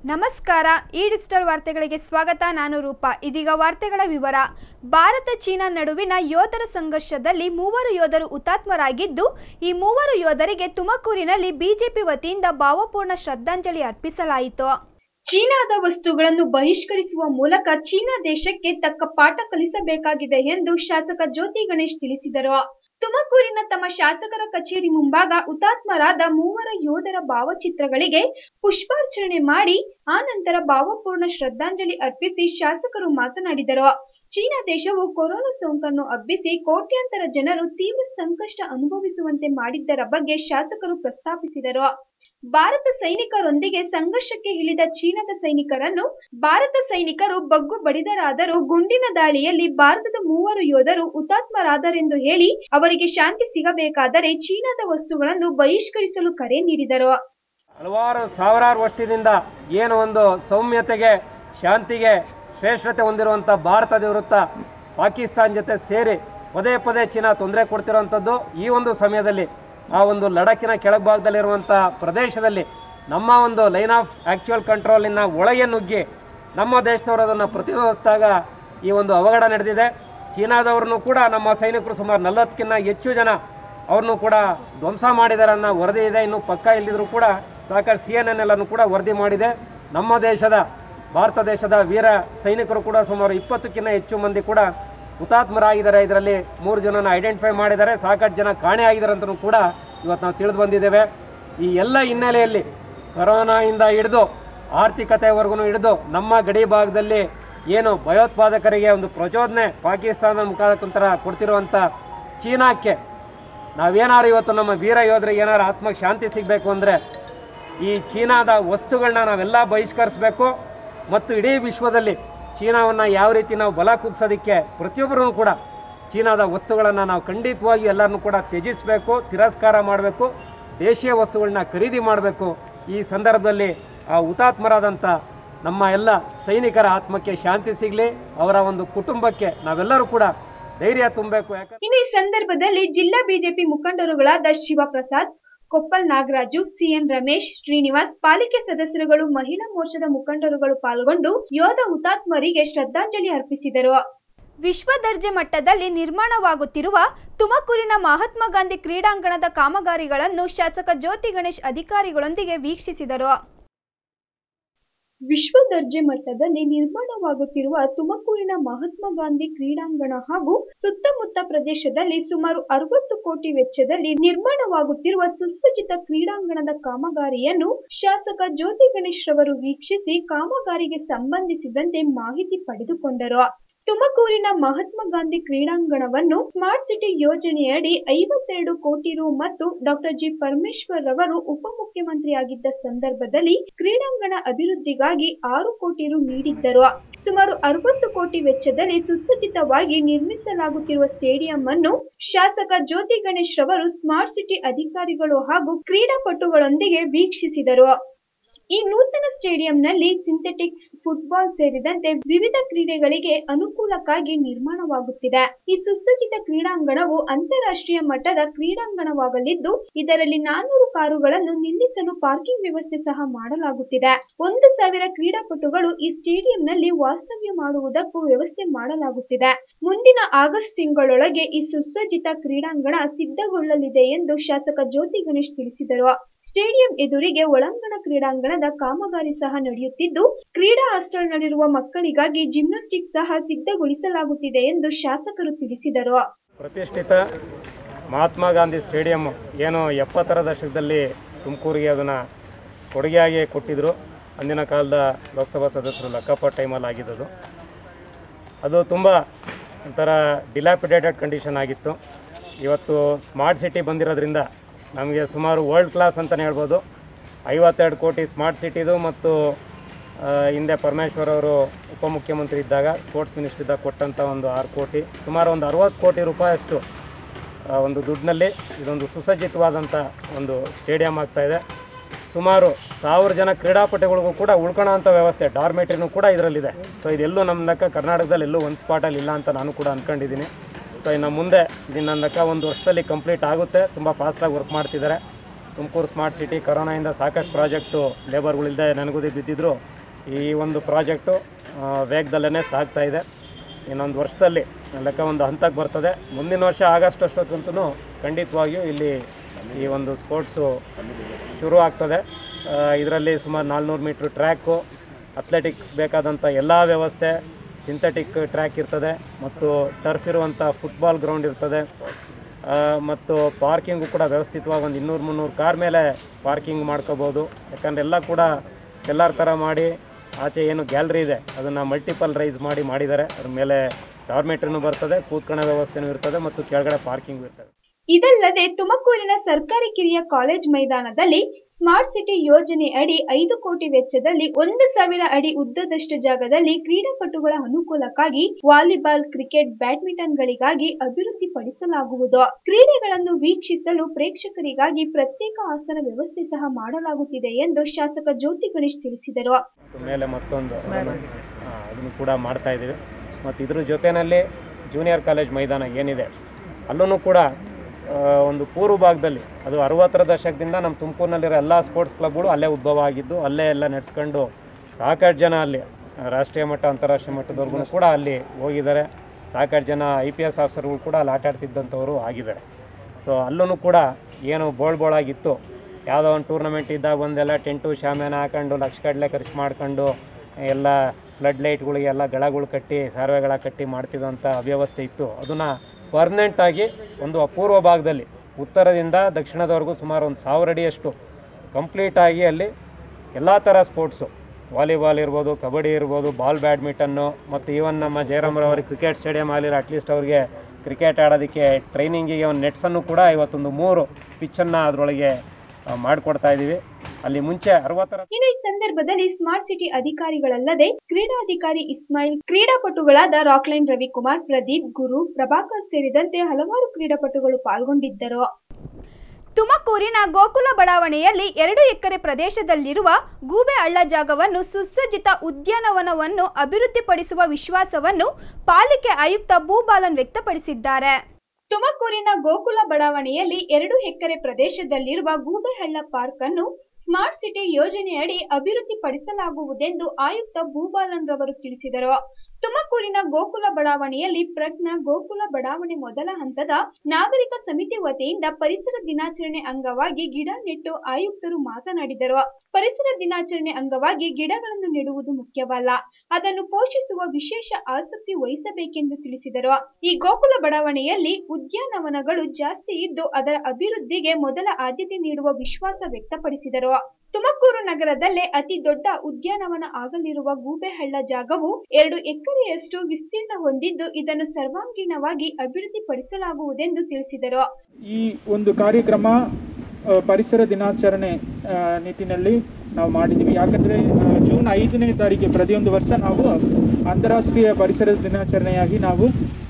ನಮಸ್ಕಾರ ಈ ಡಿಜಿಟಲ್ ವಾರ್ತೆಗಳಿಗೆ ಸ್ವಾಗತ ನಾನು ರೂಪಾ ಇದೀಗ ವಾರ್ತೆಗಳ ವಿವರ ಭಾರತ ಚೀನಾ ನಡುವಿನ ಯೋಧರ ಸಂಘರ್ಷದಲ್ಲಿ ಮೂವರು ಯೋಧರು ಹುತಾತ್ಮರಾಗಿದ್ದು ಈ ಮೂವರು ಯೋಧರಿಗೆ ತುಮಕೂರಿನಲ್ಲಿ ಬಿಜೆಪಿ ವತಿಯಿಂದ ಭಾವಪೂರ್ಣ ಶ್ರದ್ಧಾಂಜಲಿ ಅರ್ಪಿಸಲಾಯಿತು ಚೀನಾದ ವಸ್ತುಗಳನ್ನು ಬಹಿಷ್ಕರಿಸುವ ಮೂಲಕ ಚೀನಾ ದೇಶಕ್ಕೆ ತಕ್ಕ ಪಾಠ ಕಲಿಸಬೇಕಾಗಿದೆ ಎಂದು ಶಾಸಕ ಜ್ಯೋತಿ ಗಣೇಶ್ ತಿಳಿಸಿದರು ತುಮಕೂರಿನ ತಮ್ಮ ಶಾಸಕರ ಕಚೇರಿ ಮುಂಭಾಗ ಹುತಾತ್ಮರಾದ ಮೂವರ ಯೋಧರ ಭಾವಚಿತ್ರಗಳಿಗೆ ಪುಷ್ಪಾರ್ಚನೆ ಮಾಡಿ ಆ ನಂತರ ಭಾವಪೂರ್ಣ ಶ್ರದ್ಧಾಂಜಲಿ ಅರ್ಪಿಸಿ ಶಾಸಕರು ಮಾತನಾಡಿದರು ಚೀನಾ ದೇಶವು ಕೊರೋನಾ ಸೋಂಕನ್ನು ಹಬ್ಬಿಸಿ ಕೋಟ್ಯಾಂತರ ಜನರು ತೀವ್ರ ಸಂಕಷ್ಟ ಅನುಭವಿಸುವಂತೆ ಮಾಡಿದ್ದರ ಬಗ್ಗೆ ಶಾಸಕರು ಪ್ರಸ್ತಾಪಿಸಿದರು ಭಾರತ ಸೈನಿಕರೊಂದಿಗೆ ಸಂಘರ್ಷಕ್ಕೆ ಇಳಿದ ಚೀನಾದ ಸೈನಿಕರನ್ನು ಭಾರತ ಸೈನಿಕರು ಬಗ್ಗು ಬಡಿದರಾದರೂ ಗುಂಡಿನ ದಾಳಿಯಲ್ಲಿ ಭಾರತದ ಮೂವರು ಯೋಧರು ಹುತಾತ್ಮರಾದರೆಂದು ಹೇಳಿ ಅವರಿಗೆ ಶಾಂತಿ ಸಿಗಬೇಕಾದರೆ ಚೀನಾದ ವಸ್ತುಗಳನ್ನು ಬಹಿಷ್ಕರಿಸಲು ಕರೆ ನೀಡಿದರು ಹಲವಾರು ಸಾವಿರಾರು ವರ್ಷದಿಂದ ಏನು ಒಂದು ಸೌಮ್ಯತೆಗೆ ಶಾಂತಿಗೆ ಶ್ರೇಷ್ಠತೆ ಹೊಂದಿರುವಂಥ ಭಾರತದ ವಿರುದ್ಧ ಪಾಕಿಸ್ತಾನ ಜೊತೆ ಸೇರಿ ಪದೇ ಪದೇ ಚೀನಾ ತೊಂದರೆ ಕೊಡ್ತಿರುವಂಥದ್ದು ಈ ಒಂದು ಸಮಯದಲ್ಲಿ ಆ ಒಂದು ಲಡಾಖಿನ ಕೆಳಭಾಗದಲ್ಲಿರುವಂಥ ಪ್ರದೇಶದಲ್ಲಿ ನಮ್ಮ ಒಂದು ಲೈನ್ ಆಫ್ ಆ್ಯಕ್ಚುಯಲ್ ಕಂಟ್ರೋಲಿನ ಒಳಗೆ ನುಗ್ಗಿ ನಮ್ಮ ದೇಶದವರು ಅದನ್ನು ಪ್ರತಿರೋಧಿಸಿದಾಗ ಈ ಒಂದು ಅವಘಡ ನಡೆದಿದೆ ಚೀನಾದವ್ರನ್ನು ಕೂಡ ನಮ್ಮ ಸೈನಿಕರು ಸುಮಾರು ನಲವತ್ತಕ್ಕಿಂತ ಹೆಚ್ಚು ಜನ ಅವ್ರನ್ನೂ ಕೂಡ ಧ್ವಂಸ ಮಾಡಿದ್ದಾರೆ ಅನ್ನೋ ವರದಿ ಇದೆ ಇನ್ನು ಪಕ್ಕ ಇಲ್ಲಿದ್ರು ಕೂಡ ಸಾಕಷ್ಟು ಸಿ ಎನ್ ಎನ್ ಎಲ್ಲನೂ ಕೂಡ ವರದಿ ಮಾಡಿದೆ ನಮ್ಮ ದೇಶದ ಭಾರತ ದೇಶದ ವೀರ ಸೈನಿಕರು ಕೂಡ ಸುಮಾರು ಇಪ್ಪತ್ತಕ್ಕಿಂತ ಹೆಚ್ಚು ಮಂದಿ ಕೂಡ ಹುತಾತ್ಮರಾಗಿದ್ದಾರೆ ಇದರಲ್ಲಿ ಮೂರು ಜನನ ಐಡೆಂಟಿಫೈ ಮಾಡಿದ್ದಾರೆ ಸಾಕಷ್ಟು ಜನ ಕಾಣೆ ಆಗಿದ್ದಾರೆ ಅಂತಲೂ ಕೂಡ ಇವತ್ತು ನಾವು ತಿಳಿದು ಬಂದಿದ್ದೇವೆ ಈ ಎಲ್ಲ ಹಿನ್ನೆಲೆಯಲ್ಲಿ ಕೊರೋನಾಯಿಂದ ಹಿಡಿದು ಆರ್ಥಿಕತೆವರೆಗೂ ಹಿಡಿದು ನಮ್ಮ ಗಡಿ ಭಾಗದಲ್ಲಿ ಏನು ಭಯೋತ್ಪಾದಕರಿಗೆ ಒಂದು ಪ್ರಚೋದನೆ ಪಾಕಿಸ್ತಾನದ ಮುಖಾಂತರ ಕೊಡ್ತಿರುವಂಥ ಚೀನಾಕ್ಕೆ ನಾವೇನಾರು ಇವತ್ತು ನಮ್ಮ ವೀರ ಯೋಧರಿಗೆ ಏನಾರು ಆತ್ಮಕ್ಕೆ ಶಾಂತಿ ಸಿಗಬೇಕು ಅಂದರೆ ಈ ಚೀನಾದ ವಸ್ತುಗಳನ್ನ ನಾವೆಲ್ಲ ಬಹಿಷ್ಕರಿಸಬೇಕು ಮತ್ತು ಇಡೀ ವಿಶ್ವದಲ್ಲಿ ಚೀನಾವನ್ನು ಯಾವ ರೀತಿ ನಾವು ಬಲ ಕುಗ್ಸೋದಕ್ಕೆ ಪ್ರತಿಯೊಬ್ಬರೂ ಕೂಡ ಚೀನಾದ ವಸ್ತುಗಳನ್ನು ನಾವು ಖಂಡಿತವಾಗಿ ಎಲ್ಲರನ್ನೂ ಕೂಡ ತ್ಯಜಿಸಬೇಕು ತಿರಸ್ಕಾರ ಮಾಡಬೇಕು ದೇಶೀಯ ವಸ್ತುಗಳನ್ನ ಖರೀದಿ ಮಾಡಬೇಕು ಈ ಸಂದರ್ಭದಲ್ಲಿ ಆ ಹುತಾತ್ಮರಾದಂಥ ನಮ್ಮ ಎಲ್ಲ ಸೈನಿಕರ ಆತ್ಮಕ್ಕೆ ಶಾಂತಿ ಸಿಗಲಿ ಅವರ ಒಂದು ಕುಟುಂಬಕ್ಕೆ ನಾವೆಲ್ಲರೂ ಕೂಡ ಧೈರ್ಯ ತುಂಬಬೇಕು ಯಾಕಂದ್ರೆ ಇನ್ನು ಈ ಸಂದರ್ಭದಲ್ಲಿ ಜಿಲ್ಲಾ ಬಿಜೆಪಿ ಮುಖಂಡರುಗಳಾದ ಶಿವಪ್ರಸಾದ್ ಕೊಪ್ಪಲ್ ನಾಗರಾಜು ಸಿಎನ್ ರಮೇಶ್ ಶ್ರೀನಿವಾಸ್ ಪಾಲಿಕೆ ಸದಸ್ಯರುಗಳು ಮಹಿಳಾ ಮೋರ್ಚಾದ ಮುಖಂಡರುಗಳು ಪಾಲ್ಗೊಂಡು ಯೋಧ ಹುತಾತ್ಮರಿಗೆ ಶ್ರದ್ಧಾಂಜಲಿ ಅರ್ಪಿಸಿದರು ವಿಶ್ವ ದರ್ಜೆ ಮಟ್ಟದಲ್ಲಿ ನಿರ್ಮಾಣವಾಗುತ್ತಿರುವ ತುಮಕೂರಿನ ಮಹಾತ್ಮ ಗಾಂಧಿ ಕ್ರೀಡಾಂಗಣದ ಕಾಮಗಾರಿಗಳನ್ನು ಶಾಸಕ ಜ್ಯೋತಿ ಗಣೇಶ್ ಅಧಿಕಾರಿಗಳೊಂದಿಗೆ ವೀಕ್ಷಿಸಿದರು ವಿಶ್ವ ದರ್ಜೆ ಮಟ್ಟದಲ್ಲಿ ನಿರ್ಮಾಣವಾಗುತ್ತಿರುವ ತುಮಕೂರಿನ ಮಹಾತ್ಮ ಗಾಂಧಿ ಕ್ರೀಡಾಂಗಣ ಹಾಗೂ ಸುತ್ತಮುತ್ತ ಪ್ರದೇಶದಲ್ಲಿ ಸುಮಾರು ಅರವತ್ತು ಕೋಟಿ ವೆಚ್ಚದಲ್ಲಿ ನಿರ್ಮಾಣವಾಗುತ್ತಿರುವ ಸುಸಜ್ಜಿತ ಕ್ರೀಡಾಂಗಣದ ಕಾಮಗಾರಿಯನ್ನು ಶಾಸಕ ಜ್ಯೋತಿ ಗಣೇಶ್ ರವರು ವೀಕ್ಷಿಸಿ ಕಾಮಗಾರಿಗೆ ಸಂಬಂಧಿಸಿದಂತೆ ಮಾಹಿತಿ ಪಡೆದುಕೊಂಡರು ತುಮಕೂರಿನ ಮಹಾತ್ಮ ಗಾಂಧಿ ಕ್ರೀಡಾಂಗಣವನ್ನು ಸ್ಮಾರ್ಟ್ ಸಿಟಿ ಯೋಜನೆಯಡಿ ಐವತ್ತೆರಡು ಕೋಟಿ ರು ಮತ್ತು ಡಾಕ್ಟರ್ ಜಿ ಪರಮೇಶ್ವರ್ ರವರು ಉಪಮುಖ್ಯಮಂತ್ರಿಯಾಗಿದ್ದ ಸಂದರ್ಭದಲ್ಲಿ ಕ್ರೀಡಾಂಗಣ ಅಭಿವೃದ್ಧಿಗಾಗಿ ಆರು ಕೋಟಿ ರು ನೀಡಿದ್ದರು ಸುಮಾರು ಅರವತ್ತು ಕೋಟಿ ವೆಚ್ಚದಲ್ಲಿ ಸುಸಜ್ಜಿತವಾಗಿ ನಿರ್ಮಿಸಲಾಗುತ್ತಿರುವ ಸ್ಟೇಡಿಯಂ ಅನ್ನು ಶಾಸಕ ಜ್ಯೋತಿ ಗಣೇಶ್ ರವರು ಸ್ಮಾರ್ಟ್ ಸಿಟಿ ಅಧಿಕಾರಿಗಳು ಹಾಗೂ ಕ್ರೀಡಾಪಟುಗಳೊಂದಿಗೆ ವೀಕ್ಷಿಸಿದರು ಈ ನೂತನ ಸ್ಟೇಡಿಯಂನಲ್ಲಿ ಸಿಂಥೆಟಿಕ್ಸ್ ಫುಟ್ಬಾಲ್ ಸೇರಿದಂತೆ ವಿವಿಧ ಕ್ರೀಡೆಗಳಿಗೆ ಅನುಕೂಲಕ್ಕಾಗಿ ನಿರ್ಮಾಣವಾಗುತ್ತಿದೆ ಈ ಸುಸಜ್ಜಿತ ಕ್ರೀಡಾಂಗಣವು ಅಂತಾರಾಷ್ಟ್ರೀಯ ಮಟ್ಟದ ಕ್ರೀಡಾಂಗಣವಾಗಲಿದ್ದು ಇದರಲ್ಲಿ ನಾನೂರು ಕಾರುಗಳನ್ನು ನಿಲ್ಲಿಸಲು ಪಾರ್ಕಿಂಗ್ ವ್ಯವಸ್ಥೆ ಸಹ ಮಾಡಲಾಗುತ್ತಿದೆ ಒಂದು ಸಾವಿರ ಕ್ರೀಡಾಪಟುಗಳು ಈ ಸ್ಟೇಡಿಯಂನಲ್ಲಿ ವಾಸ್ತವ್ಯ ಮಾಡುವುದಕ್ಕೂ ವ್ಯವಸ್ಥೆ ಮಾಡಲಾಗುತ್ತಿದೆ ಮುಂದಿನ ಆಗಸ್ಟ್ ತಿಂಗಳೊಳಗೆ ಈ ಸುಸಜ್ಜಿತ ಕ್ರೀಡಾಂಗಣ ಸಿದ್ಧಗೊಳ್ಳಲಿದೆ ಎಂದು ಶಾಸಕ ಜ್ಯೋತಿ ಗಣೇಶ್ ತಿಳಿಸಿದರು ಸ್ಟೇಡಿಯಂ ಎದುರಿಗೆ ಒಳಾಂಗಣ ಕ್ರೀಡಾಂಗಣದ ಕಾಮಗಾರಿ ಸಹ ನಡೆಯುತ್ತಿದ್ದು ಕ್ರೀಡಾ ಹಾಸ್ಟೆಲ್ನಲ್ಲಿರುವ ಮಕ್ಕಳಿಗಾಗಿ ಜಿಮ್ನಾಸ್ಟಿಕ್ ಸಹ ಸಿದ್ಧಗೊಳಿಸಲಾಗುತ್ತಿದೆ ಎಂದು ಶಾಸಕರು ತಿಳಿಸಿದರು ಪ್ರತಿಷ್ಠಿತ ಮಹಾತ್ಮ ಗಾಂಧಿ ಸ್ಟೇಡಿಯಂ ಏನು ಎಪ್ಪತ್ತರ ದಶಕದಲ್ಲಿ ತುಮಕೂರಿಗೆ ಅದನ್ನು ಕೊಡುಗೆಯಾಗಿ ಕೊಟ್ಟಿದ್ದರು ಅಂದಿನ ಕಾಲದ ಲೋಕಸಭಾ ಸದಸ್ಯರು ಲಕ್ಕಪ್ಪ ಟೈಮಲ್ಲಿ ಆಗಿದ್ದದು ಅದು ತುಂಬ ಒಂಥರ ಡಿಲಾಪಿಡೇಟೆಡ್ ಕಂಡೀಷನ್ ಆಗಿತ್ತು ಇವತ್ತು ಸ್ಮಾರ್ಟ್ ಸಿಟಿ ಬಂದಿರೋದ್ರಿಂದ ನಮಗೆ ಸುಮಾರು ವರ್ಲ್ಡ್ ಕ್ಲಾಸ್ ಅಂತಲೇ ಹೇಳ್ಬೋದು ಐವತ್ತೆರಡು ಕೋಟಿ ಸ್ಮಾರ್ಟ್ ಸಿಟಿದು ಮತ್ತು ಆ, ಹಿಂದೆ ಪರಮೇಶ್ವರ್ ಅವರು ಉಪಮುಖ್ಯಮಂತ್ರಿ ಇದ್ದಾಗ ಸ್ಪೋರ್ಟ್ಸ್ ಮಿನಿಸ್ಟರ್ ಇದ್ದಾಗ ಕೊಟ್ಟಂಥ ಒಂದು ಆರು ಕೋಟಿ ಸುಮಾರು ಒಂದು ಅರವತ್ತು ಕೋಟಿ ರೂಪಾಯಿಯಷ್ಟು ಆ, ಒಂದು ದುಡ್ಡಿನಲ್ಲಿ ಇದೊಂದು ಸುಸಜ್ಜಿತವಾದಂಥ ಒಂದು ಸ್ಟೇಡಿಯಂ ಆಗ್ತಾಯಿದೆ ಸುಮಾರು ಸಾವಿರ ಜನ ಕ್ರೀಡಾಪಟುಗಳಿಗೂ ಕೂಡ ಉಳ್ಕೊಳ್ಳೋಂಥ ವ್ಯವಸ್ಥೆ ಡಾರ್ಮೆಟ್ರಿನೂ ಕೂಡ ಇದರಲ್ಲಿದೆ ಸೊ ಇದೆಲ್ಲೂ ನಮ್ಮ ಲೆಕ್ಕ ಕರ್ನಾಟಕದಲ್ಲಿ ಎಲ್ಲೂ ಒಂದು ಸ್ಪಾಟಲ್ಲಿ ಇಲ್ಲ ಅಂತ ನಾನು ಕೂಡ ಅಂದ್ಕೊಂಡಿದ್ದೀನಿ ಸೊ ಇನ್ನು ಮುಂದೆ ಇದು ನನ್ನ ಲೆಕ್ಕ ಒಂದು ವರ್ಷದಲ್ಲಿ ಕಂಪ್ಲೀಟ್ ಆಗುತ್ತೆ ತುಂಬ ಫಾಸ್ಟಾಗಿ ವರ್ಕ್ ಮಾಡ್ತಿದ್ದಾರೆ ತುಮಕೂರು ಸ್ಮಾರ್ಟ್ ಸಿಟಿ ಕರೋನಾಯಿಂದ ಸಾಕಷ್ಟು ಪ್ರಾಜೆಕ್ಟು ಲೇಬರ್ಗಳಿಲ್ಲದೆ ನನಗುದಿ ಬಿದ್ದಿದ್ರು ಈ ಒಂದು ಪ್ರಾಜೆಕ್ಟು ವೇಗದಲ್ಲೇ ಸಾಗ್ತಾ ಇದೆ ಇನ್ನೊಂದು ವರ್ಷದಲ್ಲಿ ಲೆಕ್ಕ ಒಂದು ಹಂತಕ್ಕೆ ಬರ್ತದೆ ಮುಂದಿನ ವರ್ಷ ಆಗಸ್ಟ್ ಅಷ್ಟೊತ್ತಂತೂ ಖಂಡಿತವಾಗಿಯೂ ಇಲ್ಲಿ ಈ ಒಂದು ಸ್ಪೋರ್ಟ್ಸು ಶುರು ಆಗ್ತದೆ ಇದರಲ್ಲಿ ಸುಮಾರು ನಾಲ್ನೂರು ಮೀಟ್ರ್ ಟ್ರ್ಯಾಕು ಅಥ್ಲೆಟಿಕ್ಸ್ ಬೇಕಾದಂಥ ಎಲ್ಲ ವ್ಯವಸ್ಥೆ ಸಿಂಥೆಟಿಕ್ ಟ್ರ್ಯಾಕ್ ಇರ್ತದೆ ಮತ್ತು ಟರ್ಫ್ ಇರುವಂಥ ಫುಟ್ಬಾಲ್ ಗ್ರೌಂಡ್ ಇರ್ತದೆ ಆ, ಮತ್ತು ಪಾರ್ಕಿಂಗು ಕೂಡ ವ್ಯವಸ್ಥಿತವಾಗಿ ಒಂದು ಇನ್ನೂರು ಮುನ್ನೂರು ಕಾರ್ ಮೇಲೆ ಪಾರ್ಕಿಂಗ್ ಮಾಡ್ಕೋಬೋದು ಯಾಕಂದ್ರೆ ಎಲ್ಲ ಕೂಡ ಸೆಲ್ಲಾರ್ ಥರ ಮಾಡಿ ಆಚೆ ಏನು ಗ್ಯಾಲರಿ ಇದೆ ಅದನ್ನು ಮಲ್ಟಿಪಲ್ ರೈಸ್ ಮಾಡಿ ಮಾಡಿದ್ದಾರೆ ಅದ್ರ ಮೇಲೆ ಡಾರ್ಮೆಟ್ರಿನೂ ಬರ್ತದೆ ಕೂತ್ಕೊಳ್ಳೋ ವ್ಯವಸ್ಥೆನೂ ಇರ್ತದೆ ಮತ್ತು ಕೆಳಗಡೆ ಪಾರ್ಕಿಂಗ್ ಇರ್ತದೆ ಇದಲ್ಲದೆ ತುಮಕೂರಿನ ಸರ್ಕಾರಿ ಕಿರಿಯ ಕಾಲೇಜ್ ಮೈದಾನದಲ್ಲಿ ಸ್ಮಾರ್ಟ್ ಸಿಟಿ ಯೋಜನೆ ಅಡಿ ಐದು ಕೋಟಿ ವೆಚ್ಚದಲ್ಲಿ ಒಂದು ಸಾವಿರ ಅಡಿ ಉದ್ದದಷ್ಟು ಜಾಗದಲ್ಲಿ ಕ್ರೀಡಾಪಟುಗಳ ಅನುಕೂಲಕ್ಕಾಗಿ ವಾಲಿಬಾಲ್ ಕ್ರಿಕೆಟ್ ಬ್ಯಾಡ್ಮಿಂಟನ್ಗಳಿಗಾಗಿ ಅಭಿವೃದ್ಧಿಪಡಿಸಲಾಗುವುದು ಕ್ರೀಡೆಗಳನ್ನು ವೀಕ್ಷಿಸಲು ಪ್ರೇಕ್ಷಕರಿಗಾಗಿ ಪ್ರತ್ಯೇಕ ಆಸನ ವ್ಯವಸ್ಥೆ ಸಹ ಮಾಡಲಾಗುತ್ತಿದೆ ಎಂದು ಶಾಸಕ ಜ್ಯೋತಿ ಗಣೇಶ್ ತಿಳಿಸಿದರು ಮತ್ತು ಮೇಲೆ ಮತ್ತೊಂದು ಅದನ್ನು ಆ, ಅದನ್ನು ಕೂಡ ಮಾಡ್ತಾ ಇದ್ದೀವಿ ಮತ್ತು ಇದ್ರ ಜೊತೆಯಲ್ಲಿ ಜೂನಿಯರ್ ಕಾಲೇಜ್ ಮೈದಾನ ಏನಿದೆ ಅಲ್ಲೂ ಕೂಡ ಆ, ಒಂದು ಪೂರ್ವ ಭಾಗದಲ್ಲಿ ಅದು ಅರವತ್ತರ ದಶಕದಿಂದ ನಮ್ಮ ತುಮಕೂರಿನಲ್ಲಿರೋ ಎಲ್ಲ ಸ್ಪೋರ್ಟ್ಸ್ ಕ್ಲಬ್ಗಳು ಅಲ್ಲೇ ಉದ್ಭವ ಆಗಿದ್ದು ಅಲ್ಲೇ ಎಲ್ಲ ನಡೆಸ್ಕೊಂಡು ಸಾಕಷ್ಟು ಜನ ಅಲ್ಲಿ ಆ, ರಾಷ್ಟ್ರೀಯ ಮಟ್ಟ ಅಂತಾರಾಷ್ಟ್ರೀಯ ಮಟ್ಟದವರೆಗೂ ಕೂಡ ಅಲ್ಲಿ ಹೋಗಿದ್ದಾರೆ ಸಾಕಷ್ಟು ಜನ ಐ ಪಿ ಎಸ್ ಆಫೀಸರ್ಗಳು ಕೂಡ ಅಲ್ಲಿ ಆಟ ಆಡ್ತಿದ್ದಂಥವರು ಆಗಿದ್ದಾರೆ ಸೊ ಅಲ್ಲೂ ಕೂಡ ಏನು ಬೋಳ್ ಬೋಳಾಗಿತ್ತು ಯಾವುದೋ ಒಂದು ಟೂರ್ನಮೆಂಟ್ ಇದ್ದಾಗ ಒಂದೆಲ್ಲ ಟೆಂಟು ಶಾಮಿಯಾನ ಹಾಕೊಂಡು ಲಕ್ಷ ಗಟ್ಟಲೆ ಖರ್ಚು ಮಾಡ್ಕೊಂಡು ಎಲ್ಲ ಫ್ಲಡ್ ಲೈಟ್ಗಳಿಗೆಲ್ಲ ಗಳಗಳು ಕಟ್ಟಿ ಸಾರ್ವೆಗಳ ಕಟ್ಟಿ ಮಾಡ್ತಿದ್ದಂಥ ಅವ್ಯವಸ್ಥೆ ಇತ್ತು ಅದನ್ನು ಪರ್ಮನೆಂಟಾಗಿ ಒಂದು ಅಪೂರ್ವ ಭಾಗದಲ್ಲಿ ಉತ್ತರದಿಂದ ದಕ್ಷಿಣದವರೆಗೂ ಸುಮಾರು ಒಂದು ಸಾವಿರ ಅಡಿಯಷ್ಟು ಕಂಪ್ಲೀಟಾಗಿ ಅಲ್ಲಿ ಎಲ್ಲ ಥರ ಸ್ಪೋರ್ಟ್ಸು ವಾಲಿಬಾಲ್ ಇರ್ಬೋದು ಕಬಡ್ಡಿ ಇರ್ಬೋದು ಬಾಲ್ ಬ್ಯಾಡ್ಮಿಂಟನ್ನು ಮತ್ತು ಈವನ್ ನಮ್ಮ ಜಯರಾಮ್ರವರಿಗೆ ಕ್ರಿಕೆಟ್ ಸ್ಟೇಡಿಯಂ ಆಗಲಿ ಅಟ್ಲೀಸ್ಟ್ ಅವ್ರಿಗೆ ಕ್ರಿಕೆಟ್ ಆಡೋದಕ್ಕೆ ಟ್ರೈನಿಂಗಿಗೆ ಒಂದು ನೆಟ್ಸನ್ನು ಕೂಡ ಇವತ್ತೊಂದು ಮೂರು ಪಿಚ್ಚನ್ನು ಅದರೊಳಗೆ ಮಾಡಿಕೊಡ್ತಾ ಇದ್ದೀವಿ ಅಲ್ಲಿ ಮುಂಚೆ ಅರವತ್ತರ ಇನ್ನು ಈ ಸಂದರ್ಭದಲ್ಲಿ ಸ್ಮಾರ್ಟ್ ಸಿಟಿ ಅಧಿಕಾರಿಗಳಲ್ಲದೆ ಕ್ರೀಡಾಧಿಕಾರಿ ಇಸ್ಮಾಯಿಲ್ ಕ್ರೀಡಾಪಟುಗಳಾದ ರಾಕ್ಲೈನ್ ರವಿಕುಮಾರ್ ಪ್ರದೀಪ್ ಗುರು ಪ್ರಭಾಕರ್ ಸೇರಿದಂತೆ ಹಲವಾರು ಕ್ರೀಡಾಪಟುಗಳು ಪಾಲ್ಗೊಂಡಿದ್ದರು ತುಮಕೂರಿನ ಗೋಕುಲ ಬಡಾವಣೆಯಲ್ಲಿ ಎರಡು ಎಕರೆ ಪ್ರದೇಶದಲ್ಲಿರುವ ಗೂಬೆ ಹಳ್ಳ ಜಾಗವನ್ನು ಸುಸಜ್ಜಿತ ಉದ್ಯಾನವನವನ್ನು ಅಭಿವೃದ್ಧಿಪಡಿಸುವ ವಿಶ್ವಾಸವನ್ನು ಪಾಲಿಕೆ ಆಯುಕ್ತ ಭೂಬಾಲನ್ ವ್ಯಕ್ತಪಡಿಸಿದ್ದಾರೆ ತುಮಕೂರಿನ ಗೋಕುಲ ಬಡಾವಣೆಯಲ್ಲಿ ಎರಡು ಎಕರೆ ಪ್ರದೇಶದಲ್ಲಿರುವ ಗೂಬೆಹಳ್ಳ ಪಾರ್ಕ್ ಅನ್ನು ಸ್ಮಾರ್ಟ್ ಸಿಟಿ ಯೋಜನೆಯಡಿ ಅಭಿವೃದ್ಧಿಪಡಿಸಲಾಗುವುದೆಂದು ಆಯುಕ್ತ ಭೂಬಾಲನ್ ರವರು ತಿಳಿಸಿದರು ತುಮಕೂರಿನ ಗೋಕುಲ ಬಡಾವಣೆಯಲ್ಲಿ ಪ್ರಜ್ಞಾ ಗೋಕುಲ ಬಡಾವಣೆ ಮೊದಲ ಹಂತದ ನಾಗರಿಕ ಸಮಿತಿ ವತಿಯಿಂದ ಪರಿಸರ ದಿನಾಚರಣೆ ಅಂಗವಾಗಿ ಗಿಡ ನೆಟ್ಟು ಆಯುಕ್ತರು ಮಾತನಾಡಿದರು ಪರಿಸರ ದಿನಾಚರಣೆ ಅಂಗವಾಗಿ ಗಿಡಗಳನ್ನು ನೆಡುವುದು ಮುಖ್ಯವಲ್ಲ ಅದನ್ನು ಪೋಷಿಸುವ ವಿಶೇಷ ಆಸಕ್ತಿ ವಹಿಸಬೇಕೆಂದು ತಿಳಿಸಿದರು ಈ ಗೋಕುಲ ಬಡಾವಣೆಯಲ್ಲಿ ಉದ್ಯಾನವನಗಳು ಜಾಸ್ತಿ ಇದ್ದು ಅದರ ಅಭಿವೃದ್ಧಿಗೆ ಮೊದಲ ಆದ್ಯತೆ ನೀಡುವ ವಿಶ್ವಾಸ ವ್ಯಕ್ತಪಡಿಸಿದರು ತುಮಕೂರು ನಗರದಲ್ಲೇ ಅತಿ ದೊಡ್ಡ ಉದ್ಯಾನವನ ಆಗಲಿರುವ ಗೂಬೆಹಳ್ಳ ಜಾಗವು ಎರಡು ಎಕರೆಯಷ್ಟು ವಿಸ್ತೀರ್ಣ ಹೊಂದಿದ್ದು ಇದನ್ನು ಸರ್ವಾಂಗೀಣವಾಗಿ ಅಭಿವೃದ್ಧಿಪಡಿಸಲಾಗುವುದೆಂದು ತಿಳಿಸಿದರು ಈ ಒಂದು ಕಾರ್ಯಕ್ರಮ ಆ, ಪರಿಸರ ದಿನಾಚರಣೆ ಆ, ನಿಟ್ಟಿನಲ್ಲಿ ನಾವು ಮಾಡಿದ್ದೀವಿ ಯಾಕಂದರೆ ಜೂನ್ ಐದನೇ ತಾರೀಕಿಗೆ ಪ್ರತಿಯೊಂದು ವರ್ಷ ನಾವು ಅಂತಾರಾಷ್ಟ್ರೀಯ ಪರಿಸರ ದಿನಾಚರಣೆಯಾಗಿ ನಾವು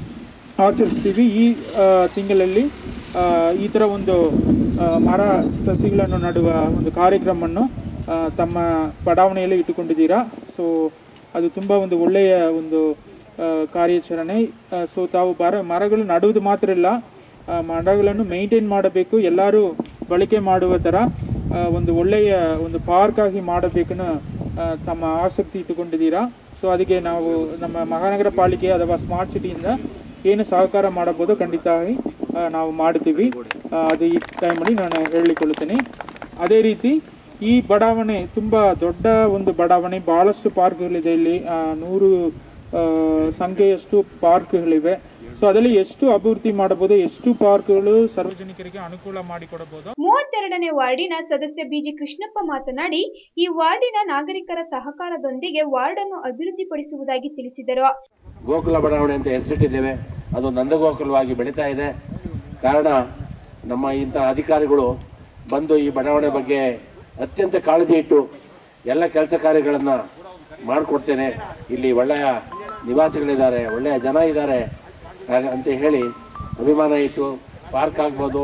ಆಚರಿಸ್ತೀವಿ ಈ ಆ, ತಿಂಗಳಲ್ಲಿ ಆ, ಈ ಥರ ಒಂದು ಆ, ಮರ ಸಸಿಗಳನ್ನು ನಡುವ ಒಂದು ಕಾರ್ಯಕ್ರಮವನ್ನು ಆ, ತಮ್ಮ ಬಡಾವಣೆಯಲ್ಲಿ ಇಟ್ಟುಕೊಂಡಿದ್ದೀರಾ ಸೊ ಅದು ತುಂಬ ಒಂದು ಒಳ್ಳೆಯ ಒಂದು ಆ, ಕಾರ್ಯಾಚರಣೆ ಸೊ ತಾವು ಬರ ಮರಗಳು ನಡುವುದು ಮಾತ್ರ ಇಲ್ಲ ಆ, ಮರಗಳನ್ನು ಮೇಂಟೈನ್ ಮಾಡಬೇಕು ಎಲ್ಲರೂ ಬಳಕೆ ಮಾಡುವ ಥರ ಆ, ಒಂದು ಒಳ್ಳೆಯ ಒಂದು ಪಾರ್ಕ್ ಆಗಿ ಮಾಡಬೇಕನ್ನು ಆ, ತಮ್ಮ ಆಸಕ್ತಿ ಇಟ್ಟುಕೊಂಡಿದ್ದೀರಾ ಸೊ ಅದಕ್ಕೆ ನಾವು ನಮ್ಮ ಮಹಾನಗರ ಪಾಲಿಕೆ ಅಥವಾ ಸ್ಮಾರ್ಟ್ ಸಿಟಿಯಿಂದ ಏನು ಸಹಕಾರ ಮಾಡಬಹುದು ಖಂಡಿತವಾಗಿ ಆ, ನಾವು ಮಾಡ್ತೀವಿ ಆ, ಅದು ಈ ಟೈಮಲ್ಲಿ ನಾನು ಹೇಳಿಕೊಳ್ಳುತ್ತೇನೆ ಅದೇ ರೀತಿ ಈ ಬಡಾವಣೆ ತುಂಬ ದೊಡ್ಡ ಒಂದು ಬಡಾವಣೆ ಭಾಳಷ್ಟು ಪಾರ್ಕ್ಗಳಿದೆ ಇಲ್ಲಿ ಆ, ನೂರು ಆ, ಸಂಖ್ಯೆಯಷ್ಟು ಪಾರ್ಕ್ಗಳಿವೆ ಸೊ ಅದರಲ್ಲಿ ಎಷ್ಟು ಅಭಿವೃದ್ಧಿ ಮಾಡಬಹುದು ಎಷ್ಟು ಪಾರ್ಕ್ಗಳು ಸಾರ್ವಜನಿಕರಿಗೆ ಅನುಕೂಲ ಮಾಡಿಕೊಡಬಹುದು ಮೂವತ್ತೆರಡನೇ ವಾರ್ಡಿನ ಸದಸ್ಯ ಬಿಜಿ ಕೃಷ್ಣಪ್ಪ ಮಾತನಾಡಿ ಈ ವಾರ್ಡಿನ ನಾಗರಿಕರ ಸಹಕಾರದೊಂದಿಗೆ ವಾರ್ಡ್ ಅನ್ನು ಅಭಿವೃದ್ಧಿಪಡಿಸುವುದಾಗಿ ತಿಳಿಸಿದರು ಗೋಕುಲ ಬಡಾವಣೆ ಅಂತ ಹೆಸರಿಟ್ಟಿದ್ದೇವೆ ಅದು ನಂದಗೋಕುಲವಾಗಿ ಬೆಳೀತಾ ಇದೆ ಕಾರಣ ನಮ್ಮ ಇಂಥ ಅಧಿಕಾರಿಗಳು ಬಂದು ಈ ಬಡಾವಣೆ ಬಗ್ಗೆ ಅತ್ಯಂತ ಕಾಳಜಿ ಇಟ್ಟು ಎಲ್ಲ ಕೆಲಸ ಕಾರ್ಯಗಳನ್ನು ಮಾಡಿಕೊಡ್ತೇನೆ ಇಲ್ಲಿ ಒಳ್ಳೆಯ ನಿವಾಸಿಗಳಿದ್ದಾರೆ ಒಳ್ಳೆಯ ಜನ ಇದ್ದಾರೆ ಹಾಗ- ಅಂತ ಹೇಳಿ ಅಭಿಮಾನ ಇಟ್ಟು ಪಾರ್ಕ್ ಆಗ್ಬೋದು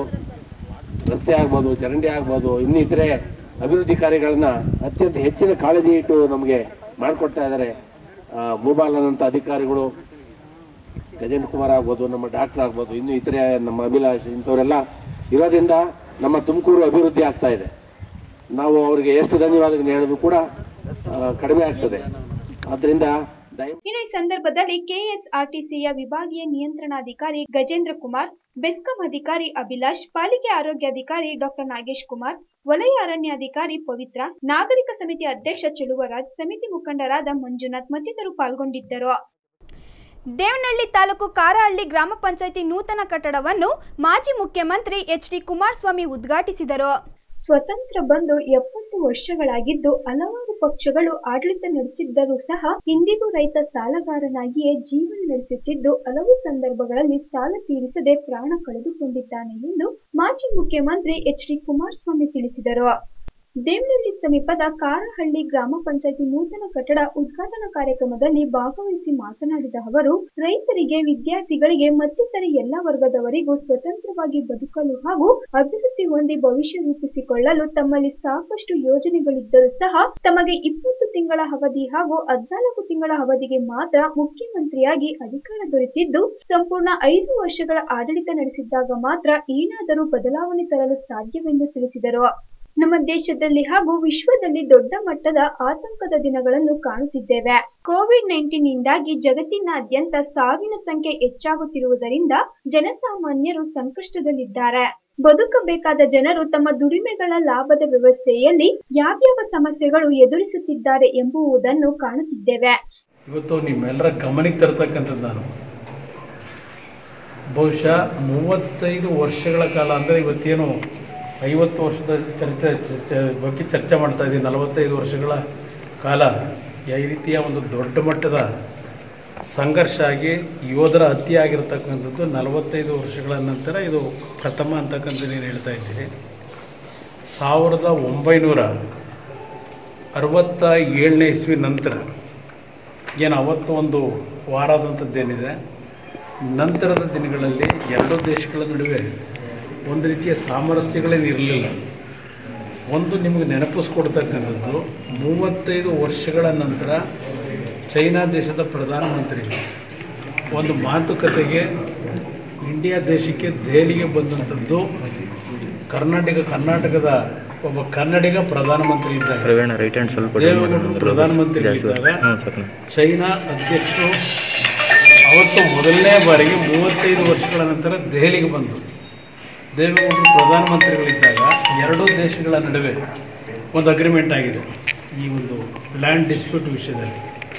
ರಸ್ತೆ ಆಗ್ಬೋದು ಚರಂಡಿ ಆಗ್ಬೋದು ಇನ್ನಿತರೆ ಅಭಿವೃದ್ಧಿ ಕಾರ್ಯಗಳನ್ನ ಅತ್ಯಂತ ಹೆಚ್ಚಿನ ಕಾಳಜಿ ಇಟ್ಟು ನಮಗೆ ಮಾಡಿಕೊಡ್ತಾ ಇದ್ದಾರೆ ಆ, ಭೂಪಾಲನಂತ ಅಧಿಕಾರಿಗಳು ಗಜೇಂದ್ರ ಕುಮಾರ್ ಆಗ್ಬೋದು ನಮ್ಮ ಡಾಕ್ಟರ್ ಆಗ್ಬೋದು ಇನ್ನು ಇತರೆ ನಮ್ಮ ಅಭಿಲಾಷ್ ಇಂಥವರೆಲ್ಲ ಇರೋದ್ರಿಂದ ನಮ್ಮ ತುಮಕೂರು ಅಭಿವೃದ್ಧಿ ಆಗ್ತಾ ಇದೆ ನಾವು ಅವರಿಗೆ ಎಷ್ಟು ಧನ್ಯವಾದಗಳನ್ನು ಹೇಳಿದ್ರು ಕೂಡ ಆ, ಕಡಿಮೆ ಆಗ್ತದೆ ಆದ್ದರಿಂದ ದಯ ಇನ್ನು ಈ ಸಂದರ್ಭದಲ್ಲಿ ಕೆಎಸ್ಆರ್ಟಿಸಿಯ ವಿಭಾಗೀಯ ನಿಯಂತ್ರಣಾಧಿಕಾರಿ ಗಜೇಂದ್ರ ಕುಮಾರ್ ಬೆಸ್ಕಾಂ ಅಧಿಕಾರಿ ಅಭಿಲಾಷ್ ಪಾಲಿಕೆ ಆರೋಗ್ಯಾಧಿಕಾರಿ ಡಾಕ್ಟರ್ ನಾಗೇಶ್ ಕುಮಾರ್ ವಲಯ ಅರಣ್ಯಾಧಿಕಾರಿ ಪವಿತ್ರ ನಾಗರಿಕ ಸಮಿತಿ ಅಧ್ಯಕ್ಷ ಚೆಲುವರಾಜ್ ಸಮಿತಿ ಮುಖಂಡರಾದ ಮಂಜುನಾಥ್ ಮತ್ತಿತರರು ಪಾಲ್ಗೊಂಡಿದ್ದರು ದೇವನಹಳ್ಳಿ ತಾಲೂಕು ಕಾರಹಳ್ಳಿ ಗ್ರಾಮ ಪಂಚಾಯಿತಿ ನೂತನ ಕಟ್ಟಡವನ್ನು ಮಾಜಿ ಮುಖ್ಯಮಂತ್ರಿ ಎಚ್ ಡಿ ಕುಮಾರಸ್ವಾಮಿ ಉದ್ಘಾಟಿಸಿದರು ಸ್ವತಂತ್ರ ಬಂದು ಎಪ್ಪತ್ತು ವರ್ಷಗಳಾಗಿದ್ದು ಹಲವಾರು ಪಕ್ಷಗಳು ಆಡಳಿತ ನಡೆಸಿದ್ದರೂ ಸಹ ಇಂದಿಗೂ ರೈತ ಸಾಲಗಾರನಾಗಿಯೇ ಜೀವನ ನಡೆಸುತ್ತಿದ್ದು ಹಲವು ಸಂದರ್ಭಗಳಲ್ಲಿ ಸಾಲ ತೀರಿಸದೆ ಪ್ರಾಣ ಕಳೆದುಕೊಂಡಿದ್ದಾನೆ ಎಂದು ಮಾಜಿ ಮುಖ್ಯಮಂತ್ರಿ ಎಚ್ ಡಿ ಕುಮಾರಸ್ವಾಮಿ ತಿಳಿಸಿದರು ದೇವನಹಳ್ಳಿ ಸಮೀಪದ ಕಾರಹಳ್ಳಿ ಗ್ರಾಮ ಪಂಚಾಯತಿ ನೂತನ ಕಟ್ಟಡ ಉದ್ಘಾಟನಾ ಕಾರ್ಯಕ್ರಮದಲ್ಲಿ ಭಾಗವಹಿಸಿ ಮಾತನಾಡಿದ ಅವರು ರೈತರಿಗೆ ವಿದ್ಯಾರ್ಥಿಗಳಿಗೆ ಮತ್ತಿತರ ಎಲ್ಲ ವರ್ಗದವರಿಗೂ ಸ್ವತಂತ್ರವಾಗಿ ಬದುಕಲು ಹಾಗೂ ಅಭಿವೃದ್ಧಿ ಹೊಂದಿ ಭವಿಷ್ಯ ರೂಪಿಸಿಕೊಳ್ಳಲು ತಮ್ಮಲ್ಲಿ ಸಾಕಷ್ಟು ಯೋಜನೆಗಳಿದ್ದರೂ ಸಹ ತಮಗೆ ಇಪ್ಪತ್ತು ತಿಂಗಳ ಅವಧಿ ಹಾಗೂ ಹದ್ನಾಲ್ಕು ತಿಂಗಳ ಅವಧಿಗೆ ಮಾತ್ರ ಮುಖ್ಯಮಂತ್ರಿಯಾಗಿ ಅಧಿಕಾರ ದೊರೆತಿದ್ದು ಸಂಪೂರ್ಣ ಐದು ವರ್ಷಗಳ ಆಡಳಿತ ನಡೆಸಿದ್ದಾಗ ಮಾತ್ರ ಏನಾದರೂ ಬದಲಾವಣೆ ತರಲು ಸಾಧ್ಯವೆಂದು ತಿಳಿಸಿದರು ನಮ್ಮ ದೇಶದಲ್ಲಿ ಹಾಗೂ ವಿಶ್ವದಲ್ಲಿ ದೊಡ್ಡ ಮಟ್ಟದ ಆತಂಕದ ದಿನಗಳನ್ನು ಕಾಣುತ್ತಿದ್ದೇವೆ ಕೋವಿಡ್ ನೈನ್ಟೀನ್ ನಿಂದಾಗಿ ಜಗತ್ತಿನಾದ್ಯಂತ ಸಾವಿನ ಸಂಖ್ಯೆ ಹೆಚ್ಚಾಗುತ್ತಿರುವುದರಿಂದ ಜನಸಾಮಾನ್ಯರು ಸಂಕಷ್ಟದಲ್ಲಿದ್ದಾರೆ ಬದುಕಬೇಕಾದ ಜನರು ತಮ್ಮ ದುಡಿಮೆಗಳ ಲಾಭದ ವ್ಯವಸ್ಥೆಯಲ್ಲಿ ಯಾವ್ಯಾವ ಸಮಸ್ಯೆಗಳು ಎದುರಿಸುತ್ತಿದ್ದಾರೆ ಎಂಬುವುದನ್ನು ಕಾಣುತ್ತಿದ್ದೇವೆ ಇವತ್ತು ನಿಮ್ಮೆಲ್ಲರ ಗಮನಕ್ಕೆ ತರ್ತಕ್ಕಂಥದ್ದು ನಾನು ಬಹುಶಃ ಮೂವತ್ತೈದು ವರ್ಷಗಳ ಕಾಲ ಅಂದರೆ ಇವತ್ತೇನು ಐವತ್ತು ವರ್ಷದ ಚರಿತ್ರೆ ಚರ್ಚೆ ಬಗ್ಗೆ ಚರ್ಚೆ ಮಾಡ್ತಾ ಇದ್ದೀವಿ ನಲವತ್ತೈದು ವರ್ಷಗಳ ಕಾಲ ಈ ರೀತಿಯ ಒಂದು ದೊಡ್ಡ ಮಟ್ಟದ ಸಂಘರ್ಷ ಆಗಿ ಯೋಧರ ಹತ್ಯೆ ಆಗಿರತಕ್ಕಂಥದ್ದು ನಲವತ್ತೈದು ವರ್ಷಗಳ ನಂತರ ಇದು ಪ್ರಥಮ ಅಂತಕ್ಕಂಥದ್ದು ನೀನು ಹೇಳ್ತಾ ಇದ್ದೀರಿ ಸಾವಿರದ ಒಂಬೈನೂರ ಅರವತ್ತ ಏಳನೇ ಇಸ್ವಿ ನಂತರ ಏನು ಅವತ್ತು ಒಂದು ವಾರಾದಂಥದ್ದೇನಿದೆ ನಂತರದ ದಿನಗಳಲ್ಲಿ ಎರಡೂ ದೇಶಗಳ ನಡುವೆ ಒಂದು ರೀತಿಯ ಸಾಮರಸ್ಯಗಳೇನು ಇರಲಿಲ್ಲ ಒಂದು ನಿಮಗೆ ನೆನಪಿಸ್ಕೊಡ್ತಕ್ಕಂಥದ್ದು ಮೂವತ್ತೈದು ವರ್ಷಗಳ ನಂತರ ಚೈನಾ ದೇಶದ ಪ್ರಧಾನಮಂತ್ರಿ ಒಂದು ಮಾತುಕತೆಗೆ ಇಂಡಿಯಾ ದೇಶಕ್ಕೆ ದೆಹಲಿಗೆ ಬಂದಂಥದ್ದು ಕರ್ನಾಟಕ ಕರ್ನಾಟಕದ ಒಬ್ಬ ಕನ್ನಡಿಗ ಪ್ರಧಾನಮಂತ್ರಿ ಇದ್ದಾಗ ಪ್ರವೀಣ ರೈಟ್ ಹ್ಯಾಂಡ್ ಸ್ವಲ್ಪ ದೇವೇಗೌಡರು ಪ್ರಧಾನಮಂತ್ರಿ ಇದ್ದಾಗ ಹಾಂ ಸರ್ ಚೈನಾ ಅಧ್ಯಕ್ಷರು ಅವತ್ತು ಮೊದಲನೇ ಬಾರಿಗೆ ಮೂವತ್ತೈದು ವರ್ಷಗಳ ನಂತರ ದೆಹಲಿಗೆ ಬಂದರು ದೇವೇಗೌಡರು ಪ್ರಧಾನಮಂತ್ರಿಗಳಿದ್ದಾಗ ಎರಡೂ ದೇಶಗಳ ನಡುವೆ ಒಂದು ಅಗ್ರಿಮೆಂಟ್ ಆಗಿದೆ ಈ ಒಂದು ಲ್ಯಾಂಡ್ ಡಿಸ್ಪ್ಯೂಟ್ ವಿಷಯದಲ್ಲಿ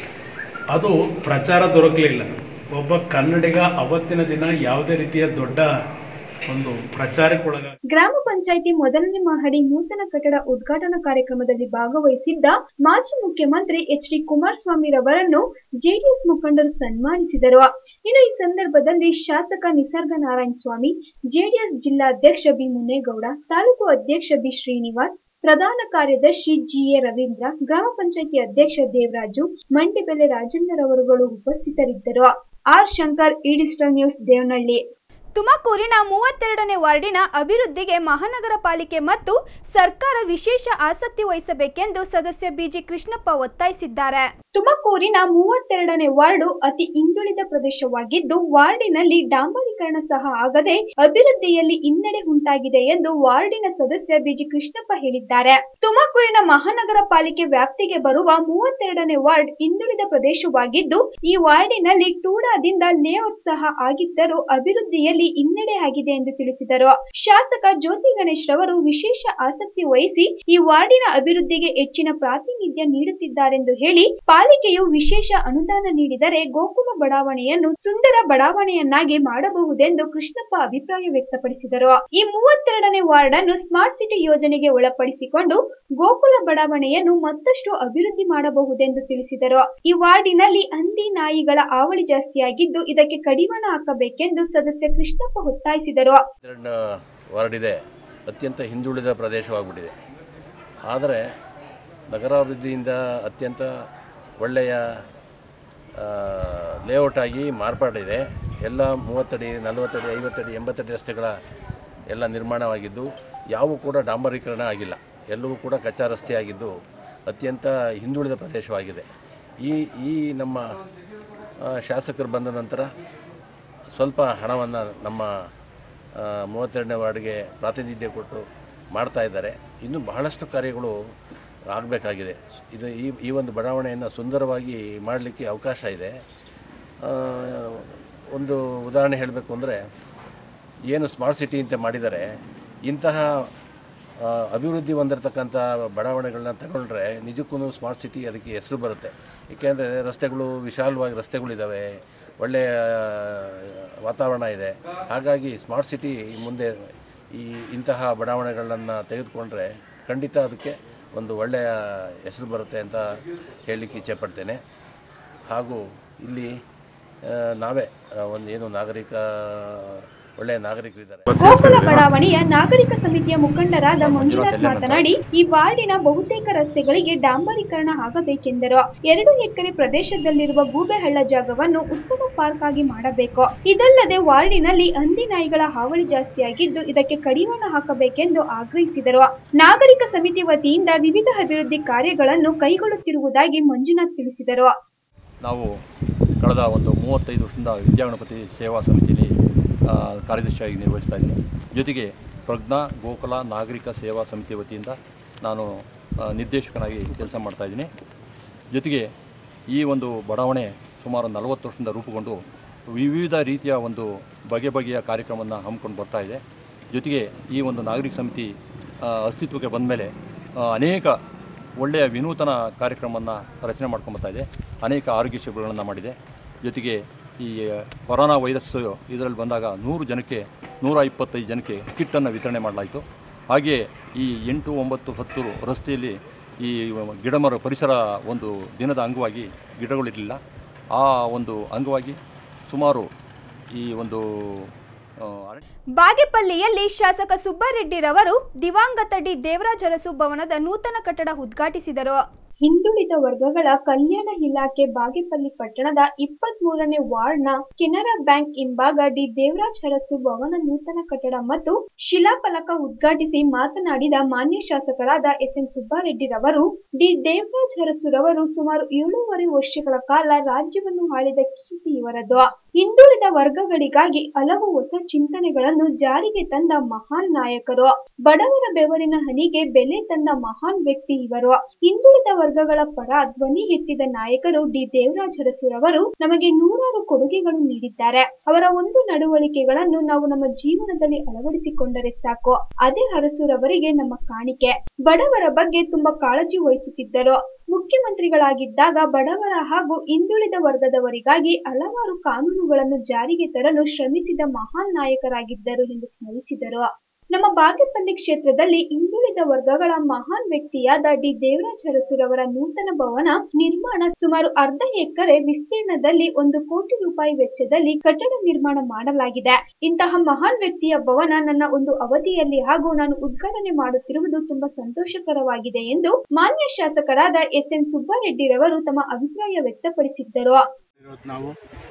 ಅದು ಪ್ರಚಾರ ದೊರಕಲಿಲ್ಲ ಒಬ್ಬ ಕನ್ನಡಿಗ ಅವತ್ತಿನ ದಿನ ಯಾವುದೇ ರೀತಿಯ ದೊಡ್ಡ ಒಂದು ಪ್ರಚಾರಕ್ಕೊಳಗ ಗ್ರಾಮ ಪಂಚಾಯಿತಿ ಮೊದಲನೇ ಮಹಡಿ ನೂತನ ಕಟ್ಟಡ ಉದ್ಘಾಟನಾ ಕಾರ್ಯಕ್ರಮದಲ್ಲಿ ಭಾಗವಹಿಸಿದ್ದ ಮಾಜಿ ಮುಖ್ಯಮಂತ್ರಿ ಎಚ್ ಡಿ ಕುಮಾರಸ್ವಾಮಿ ರವರನ್ನು ಜೆಡಿಎಸ್ ಮುಖಂಡರು ಸನ್ಮಾನಿಸಿದರು ಇನ್ನು ಈ ಸಂದರ್ಭದಲ್ಲಿ ಶಾಸಕ ನಿಸರ್ಗ ನಾರಾಯಣ ಸ್ವಾಮಿ ಜೆಡಿಎಸ್ ಜಿಲ್ಲಾಧ್ಯಕ್ಷ ಬಿ ಮುನ್ನೇಗೌಡ ತಾಲೂಕು ಅಧ್ಯಕ್ಷ ಬಿ ಶ್ರೀನಿವಾಸ್ ಪ್ರಧಾನ ಕಾರ್ಯದರ್ಶಿ ಜಿಎ ರವೀಂದ್ರ ಗ್ರಾಮ ಪಂಚಾಯಿತಿ ಅಧ್ಯಕ್ಷ ದೇವರಾಜು ಮಂಡಿಬೆಲೆ ರಾಜಣ್ಣರವರುಗಳು ಉಪಸ್ಥಿತರಿದ್ದರು ಆರ್ ಶಂಕರ್ ಈ ಡಿಜಿಟಲ್ ನ್ಯೂಸ್ ದೇವನಹಳ್ಳಿ ತುಮಕೂರಿನ ಮೂವತ್ತೆರಡನೇ ವಾರ್ಡಿನ ಅಭಿವೃದ್ಧಿಗೆ ಮಹಾನಗರ ಪಾಲಿಕೆ ಮತ್ತು ಸರ್ಕಾರ ವಿಶೇಷ ಆಸಕ್ತಿ ವಹಿಸಬೇಕೆಂದು ಸದಸ್ಯ ಬಿಜಿ ಕೃಷ್ಣಪ್ಪ ಒತ್ತಾಯಿಸಿದ್ದಾರೆ ತುಮಕೂರಿನ ಮೂವತ್ತೆರಡನೇ ವಾರ್ಡು ಅತಿ ಹಿಂದುಳಿದ ಪ್ರದೇಶವಾಗಿದ್ದು ವಾರ್ಡಿನಲ್ಲಿ ಡಾಂಬರೀಕರಣ ಸಹ ಆಗದೆ ಅಭಿವೃದ್ಧಿಯಲ್ಲಿ ಹಿನ್ನಡೆ ಉಂಟಾಗಿದೆ ಎಂದು ವಾರ್ಡಿನ ಸದಸ್ಯ ಬಿಜಿ ಕೃಷ್ಣಪ್ಪ ಹೇಳಿದ್ದಾರೆ ತುಮಕೂರಿನ ಮಹಾನಗರ ಪಾಲಿಕೆ ವ್ಯಾಪ್ತಿಗೆ ಬರುವ ಮೂವತ್ತೆರಡನೇ ವಾರ್ಡ್ ಹಿಂದುಳಿದ ಪ್ರದೇಶವಾಗಿದ್ದು ಈ ವಾರ್ಡಿನಲ್ಲಿ ಟೂಡಾದಿಂದ ಲೇಔಟ್ ಸಹ ಆಗಿದ್ದರೂ ಅಭಿವೃದ್ಧಿಯಲ್ಲಿ ಹಿನ್ನಡೆ ಆಗಿದೆ ಎಂದು ತಿಳಿಸಿದರು ಶಾಸಕ ಜ್ಯೋತಿ ಗಣೇಶ್ ರವರು ವಿಶೇಷ ಆಸಕ್ತಿ ವಹಿಸಿ ಈ ವಾರ್ಡಿನ ಅಭಿವೃದ್ಧಿಗೆ ಹೆಚ್ಚಿನ ಪ್ರಾತಿನಿಧ್ಯ ನೀಡುತ್ತಿದ್ದಾರೆಂದು ಹೇಳಿ ಪಾಲಿಕೆಯು ವಿಶೇಷ ಅನುದಾನ ನೀಡಿದರೆ ಗೋಕುಲ ಬಡಾವಣೆಯನ್ನು ಸುಂದರ ಬಡಾವಣೆಯನ್ನಾಗಿ ಮಾಡಬಹುದೆಂದು ಕೃಷ್ಣಪ್ಪ ಅಭಿಪ್ರಾಯ ವ್ಯಕ್ತಪಡಿಸಿದರು ಈ ಮೂವತ್ತೆರಡನೇ ವಾರ್ಡ್ ಅನ್ನು ಸ್ಮಾರ್ಟ್ ಸಿಟಿ ಯೋಜನೆಗೆ ಒಳಪಡಿಸಿಕೊಂಡು ಗೋಕುಲ ಬಡಾವಣೆಯನ್ನು ಮತ್ತಷ್ಟು ಅಭಿವೃದ್ಧಿ ಮಾಡಬಹುದೆಂದು ತಿಳಿಸಿದರು ಈ ವಾರ್ಡಿನಲ್ಲಿ ಹಂದಿ ನಾಯಿಗಳ ಹಾವಳಿ ಜಾಸ್ತಿಯಾಗಿದ್ದು ಇದಕ್ಕೆ ಕಡಿವಾಣ ಹಾಕಬೇಕೆಂದು ಸದಸ್ಯ ಕೃಷ್ಣಪ್ಪ ಒತ್ತಾಯಿಸಿದರು ಎರಡು ವಾರ್ಡ್ ಇದೆ ಅತ್ಯಂತ ಹಿಂದುಳಿದ ಪ್ರದೇಶವಾಗ್ಬಿಟ್ಟಿದೆ ಆದರೆ ನಗರಾಭಿವೃದ್ಧಿಯಿಂದ ಅತ್ಯಂತ ಒಳ್ಳೆಯ ಲೇಔಟ್ ಆಗಿ ಮಾರ್ಪಾಟಿದೆ ಎಲ್ಲ ಮೂವತ್ತಡಿ ನಲವತ್ತಡಿ ಐವತ್ತಡಿ ಎಂಬತ್ತಡಿ ರಸ್ತೆಗಳ ಎಲ್ಲ ನಿರ್ಮಾಣವಾಗಿದ್ದು ಯಾವೂ ಕೂಡ ಡಾಂಬರೀಕರಣ ಆಗಿಲ್ಲ ಎಲ್ಲವೂ ಕೂಡ ಕಚ್ಚಾ ರಸ್ತೆ ಆಗಿದ್ದು ಅತ್ಯಂತ ಹಿಂದುಳಿದ ಪ್ರದೇಶವಾಗಿದೆ ಈ ಈ ನಮ್ಮ ಆ, ಶಾಸಕರು ಬಂದ ನಂತರ ಸ್ವಲ್ಪ ಹಣವನ್ನು ನಮ್ಮ ಆ, ಮೂವತ್ತೆರಡನೇ ವಾರ್ಡ್ಗೆ ಪ್ರಾತಿನಿಧ್ಯ ಕೊಟ್ಟು ಮಾಡ್ತಾ ಇದ್ದಾರೆ ಇನ್ನು ಬಹಳಷ್ಟು ಕಾರ್ಯಗಳು ಆಗಬೇಕಾಗಿದೆ ಇದು ಈ ಈ ಒಂದು ಬಡಾವಣೆಯನ್ನು ಸುಂದರವಾಗಿ ಮಾಡಲಿಕ್ಕೆ ಅವಕಾಶ ಇದೆ ಆ, ಒಂದು ಉದಾಹರಣೆ ಹೇಳಬೇಕು ಅಂದರೆ ಏನು ಸ್ಮಾರ್ಟ್ ಸಿಟಿ ಅಂತ ಮಾಡಿದ್ದಾರೆ ಇಂತಹ ಆ, ಅಭಿವೃದ್ಧಿ ಹೊಂದಿರತಕ್ಕಂಥ ಬಡಾವಣೆಗಳನ್ನ ತಗೊಂಡ್ರೆ ನಿಜಕ್ಕೂ ಸ್ಮಾರ್ಟ್ ಸಿಟಿ ಅದಕ್ಕೆ ಹೆಸರು ಬರುತ್ತೆ ಏಕೆಂದರೆ ರಸ್ತೆಗಳು ವಿಶಾಲವಾಗಿ ರಸ್ತೆಗಳಿದ್ದಾವೆ ಒಳ್ಳೆಯ ವಾತಾವರಣ ಇದೆ ಹಾಗಾಗಿ ಸ್ಮಾರ್ಟ್ ಸಿಟಿ ಮುಂದೆ ಈ ಇಂತಹ ಬಡಾವಣೆಗಳನ್ನು ತೆಗೆದುಕೊಂಡ್ರೆ ಖಂಡಿತ ಅದಕ್ಕೆ ಒಂದು ಒಳ್ಳೆಯ ಹೆಸರು ಬರುತ್ತೆ ಅಂತ ಹೇಳಲಿಕ್ಕೆ ಇಚ್ಛೆಪಡ್ತೇನೆ ಹಾಗೂ ಇಲ್ಲಿ ಆ, ನಾವೇ ಆ, ಒಂದು ಏನು ನಾಗರಿಕ ಒಳ್ಳೆಯ ನಾಗರಿಕರಿದ್ದಾರೆ ಗೋಕುಲ ಬಡಾವಣೆಯ ನಾಗರಿಕ ಸಮಿತಿಯ ಮುಖಂಡರಾದ ಮಂಜುನಾಥ್ ಮಾತನಾಡಿ ಈ ವಾರ್ಡಿನ ಬಹುತೇಕ ರಸ್ತೆಗಳಿಗೆ ಡಾಂಬರೀಕರಣ ಆಗಬೇಕೆಂದರು ಎರಡು ಎಕರೆ ಪ್ರದೇಶದಲ್ಲಿರುವ ಗೂಬೆಹಳ್ಳ ಜಾಗವನ್ನು ಉತ್ತಮ ಪಾರ್ಕ್ ಆಗಿ ಮಾಡಬೇಕು ಇದಲ್ಲದೆ ವಾರ್ಡಿನಲ್ಲಿ ಹಂದಿ ನಾಯಿಗಳ ಹಾವಳಿ ಜಾಸ್ತಿಯಾಗಿದ್ದು ಇದಕ್ಕೆ ಕಡಿವಾಣ ಹಾಕಬೇಕೆಂದು ಆಗ್ರಹಿಸಿದರು ನಾಗರಿಕ ಸಮಿತಿ ವತಿಯಿಂದ ವಿವಿಧ ಅಭಿವೃದ್ಧಿ ಕಾರ್ಯಗಳನ್ನು ಕೈಗೊಳ್ಳುತ್ತಿರುವುದಾಗಿ ಮಂಜುನಾಥ್ ತಿಳಿಸಿದರು ನಾವು ಕಳೆದ ಒಂದು ಮೂವತ್ತೈದು ವರ್ಷದಿಂದ ವಿದ್ಯಾಗಣಪತಿ ಸೇವಾ ಸಮಿತಿಯಲ್ಲಿ ಆ, ಕಾರ್ಯದರ್ಶಿಯಾಗಿ ನಿರ್ವಹಿಸ್ತಾ ಇದ್ದೀನಿ ಜೊತೆಗೆ ಪ್ರಜ್ಞಾ ಗೋಕುಲ ನಾಗರಿಕ ಸೇವಾ ಸಮಿತಿ ವತಿಯಿಂದ ನಾನು ಆ, ನಿರ್ದೇಶಕನಾಗಿ ಕೆಲಸ ಮಾಡ್ತಾಯಿದ್ದೀನಿ ಜೊತೆಗೆ ಈ ಒಂದು ಬಡಾವಣೆ ಸುಮಾರು ನಲವತ್ತು ವರ್ಷದಿಂದ ರೂಪುಗೊಂಡು ವಿವಿಧ ರೀತಿಯ ಒಂದು ಬಗೆ ಬಗೆಯ ಕಾರ್ಯಕ್ರಮವನ್ನು ಹಮ್ಮಿಕೊಂಡು ಬರ್ತಾ ಇದೆ ಜೊತೆಗೆ ಈ ಒಂದು ನಾಗರಿಕ ಸಮಿತಿ ಆ, ಅಸ್ತಿತ್ವಕ್ಕೆ ಬಂದ ಮೇಲೆ ಅನೇಕ ಒಳ್ಳೆಯ ವಿನೂತನ ಕಾರ್ಯಕ್ರಮವನ್ನು ರಚನೆ ಮಾಡ್ಕೊಂಬರ್ತಾ ಇದೆ ಅನೇಕ ಆರೋಗ್ಯ ಶಿಬಿರಗಳನ್ನು ಮಾಡಿದೆ ಜೊತೆಗೆ ಈ ಕೊರೋನಾ ವೈರಸ್ ಇದರಲ್ಲಿ ಬಂದಾಗ ನೂರು ಜನಕ್ಕೆ ನೂರ ಇಪ್ಪತ್ತೈದು ಜನಕ್ಕೆ ಕಿಟ್ಟನ್ನು ವಿತರಣೆ ಮಾಡಲಾಯಿತು ಹಾಗೆಯೇ ಈ ಎಂಟು ಒಂಬತ್ತು ಹತ್ತು ರಸ್ತೆಯಲ್ಲಿ ಈ ಗಿಡಮರ ಪರಿಸರ ಒಂದು ದಿನದ ಅಂಗವಾಗಿ ಗಿಡಗಳಿರಲಿಲ್ಲ ಆ ಒಂದು ಅಂಗವಾಗಿ ಸುಮಾರು ಈ ಒಂದು ಆ, ಅರಣ್ಯ ಬಾಗೇಪಲ್ಲಿಯಲ್ಲಿ ಶಾಸಕ ಸುಬ್ಬಾರೆಡ್ಡಿರವರು ದಿವಂಗತ ಡಿ ದೇವರಾಜ ಅರಸು ಭವನದ ನೂತನ ಕಟ್ಟಡ ಉದ್ಘಾಟಿಸಿದರು ಹಿಂದುಳಿದ ವರ್ಗಗಳ ಕಲ್ಯಾಣ ಇಲಾಖೆ ಬಾಗೇಪಲ್ಲಿ ಪಟ್ಟಣದ ಇಪ್ಪತ್ತ್ ಮೂರನೇ ವಾರ್ಡ್ನ ಕೆನರಾ ಬ್ಯಾಂಕ್ ಹಿಂಭಾಗ ಡಿ ದೇವರಾಜ್ ಅರಸು ಭವನ ನೂತನ ಕಟ್ಟಡ ಮತ್ತು ಶಿಲಾಫಲಕ ಉದ್ಘಾಟಿಸಿ ಮಾತನಾಡಿದ ಮಾನ್ಯ ಶಾಸಕರಾದ ಎಸ್ ಎನ್ ಸುಬ್ಬಾರೆಡ್ಡಿರವರು ಡಿ ದೇವರಾಜ್ ಅರಸುರವರು ಸುಮಾರು ಏಳೂವರೆ ವರ್ಷಗಳ ಕಾಲ ರಾಜ್ಯವನ್ನು ಆಳಿದ ಕೀರ್ತಿ ಇವರದು ಹಿಂದುಳಿದ ವರ್ಗಗಳಿಗಾಗಿ ಹಲವು ಹೊಸ ಚಿಂತನೆಗಳನ್ನು ಜಾರಿಗೆ ತಂದ ಮಹಾನ್ ನಾಯಕರು ಬಡವರ ಬೆವರಿನ ಹನಿಗೆ ಬೆಲೆ ತಂದ ಮಹಾನ್ ವ್ಯಕ್ತಿ ಇವರು ಹಿಂದುಳಿದ ವರ್ಗಗಳ ಪರ ಧ್ವನಿ ಎತ್ತಿದ ನಾಯಕರು ಡಿ ದೇವರಾಜ ಅರಸುರವರು ನಮಗೆ ನೂರಾರು ಕೊಡುಗೆಗಳು ನೀಡಿದ್ದಾರೆ ಅವರ ಒಂದು ನಡವಳಿಕೆಗಳನ್ನು ನಾವು ನಮ್ಮ ಜೀವನದಲ್ಲಿ ಅಳವಡಿಸಿಕೊಂಡರೆ ಸಾಕು ಅದೇ ಅರಸುರವರಿಗೆ ನಮ್ಮ ಕಾಣಿಕೆ ಬಡವರ ಬಗ್ಗೆ ತುಂಬಾ ಕಾಳಜಿ ವಹಿಸುತ್ತಿದ್ದರು ಮುಖ್ಯಮಂತ್ರಿಗಳಾಗಿದ್ದಾಗ ಬಡವರ ಹಾಗೂ ಹಿಂದುಳಿದ ವರ್ಗದವರಿಗಾಗಿ ಹಲವಾರು ಕಾನೂನುಗಳನ್ನು ಜಾರಿಗೆ ತರಲು ಶ್ರಮಿಸಿದ ಮಹಾನ್ ನಾಯಕರಾಗಿದ್ದರು ಎಂದು ಸ್ಮರಿಸಿದರು ನಮ್ಮ ಬಾಗೇಪಲ್ಲಿ ಕ್ಷೇತ್ರದಲ್ಲಿ ಹಿಂದುಳಿದ ವರ್ಗಗಳ ಮಹಾನ್ ವ್ಯಕ್ತಿಯಾದ ಡಿ ದೇವರಾಜ ಅರಸುರವರ ನೂತನ ಭವನ ನಿರ್ಮಾಣ ಸುಮಾರು ಅರ್ಧ ಎಕರೆ ವಿಸ್ತೀರ್ಣದಲ್ಲಿ ಒಂದು ಕೋಟಿ ರೂಪಾಯಿ ವೆಚ್ಚದಲ್ಲಿ ಕಟ್ಟಡ ನಿರ್ಮಾಣ ಮಾಡಲಾಗಿದೆ ಇಂತಹ ಮಹಾನ್ ವ್ಯಕ್ತಿಯ ಭವನ ನನ್ನ ಒಂದು ಅವಧಿಯಲ್ಲಿ ಹಾಗೂ ನಾನು ಉದ್ಘಾಟನೆ ಮಾಡುತ್ತಿರುವುದು ತುಂಬಾ ಸಂತೋಷಕರವಾಗಿದೆ ಎಂದು ಮಾನ್ಯ ಶಾಸಕರಾದ ಎಸ್ ಎನ್ ಸುಬ್ಬಾರೆಡ್ಡಿರವರು ತಮ್ಮ ಅಭಿಪ್ರಾಯ ವ್ಯಕ್ತಪಡಿಸಿದ್ದರು ಇರೋದು ನಾವು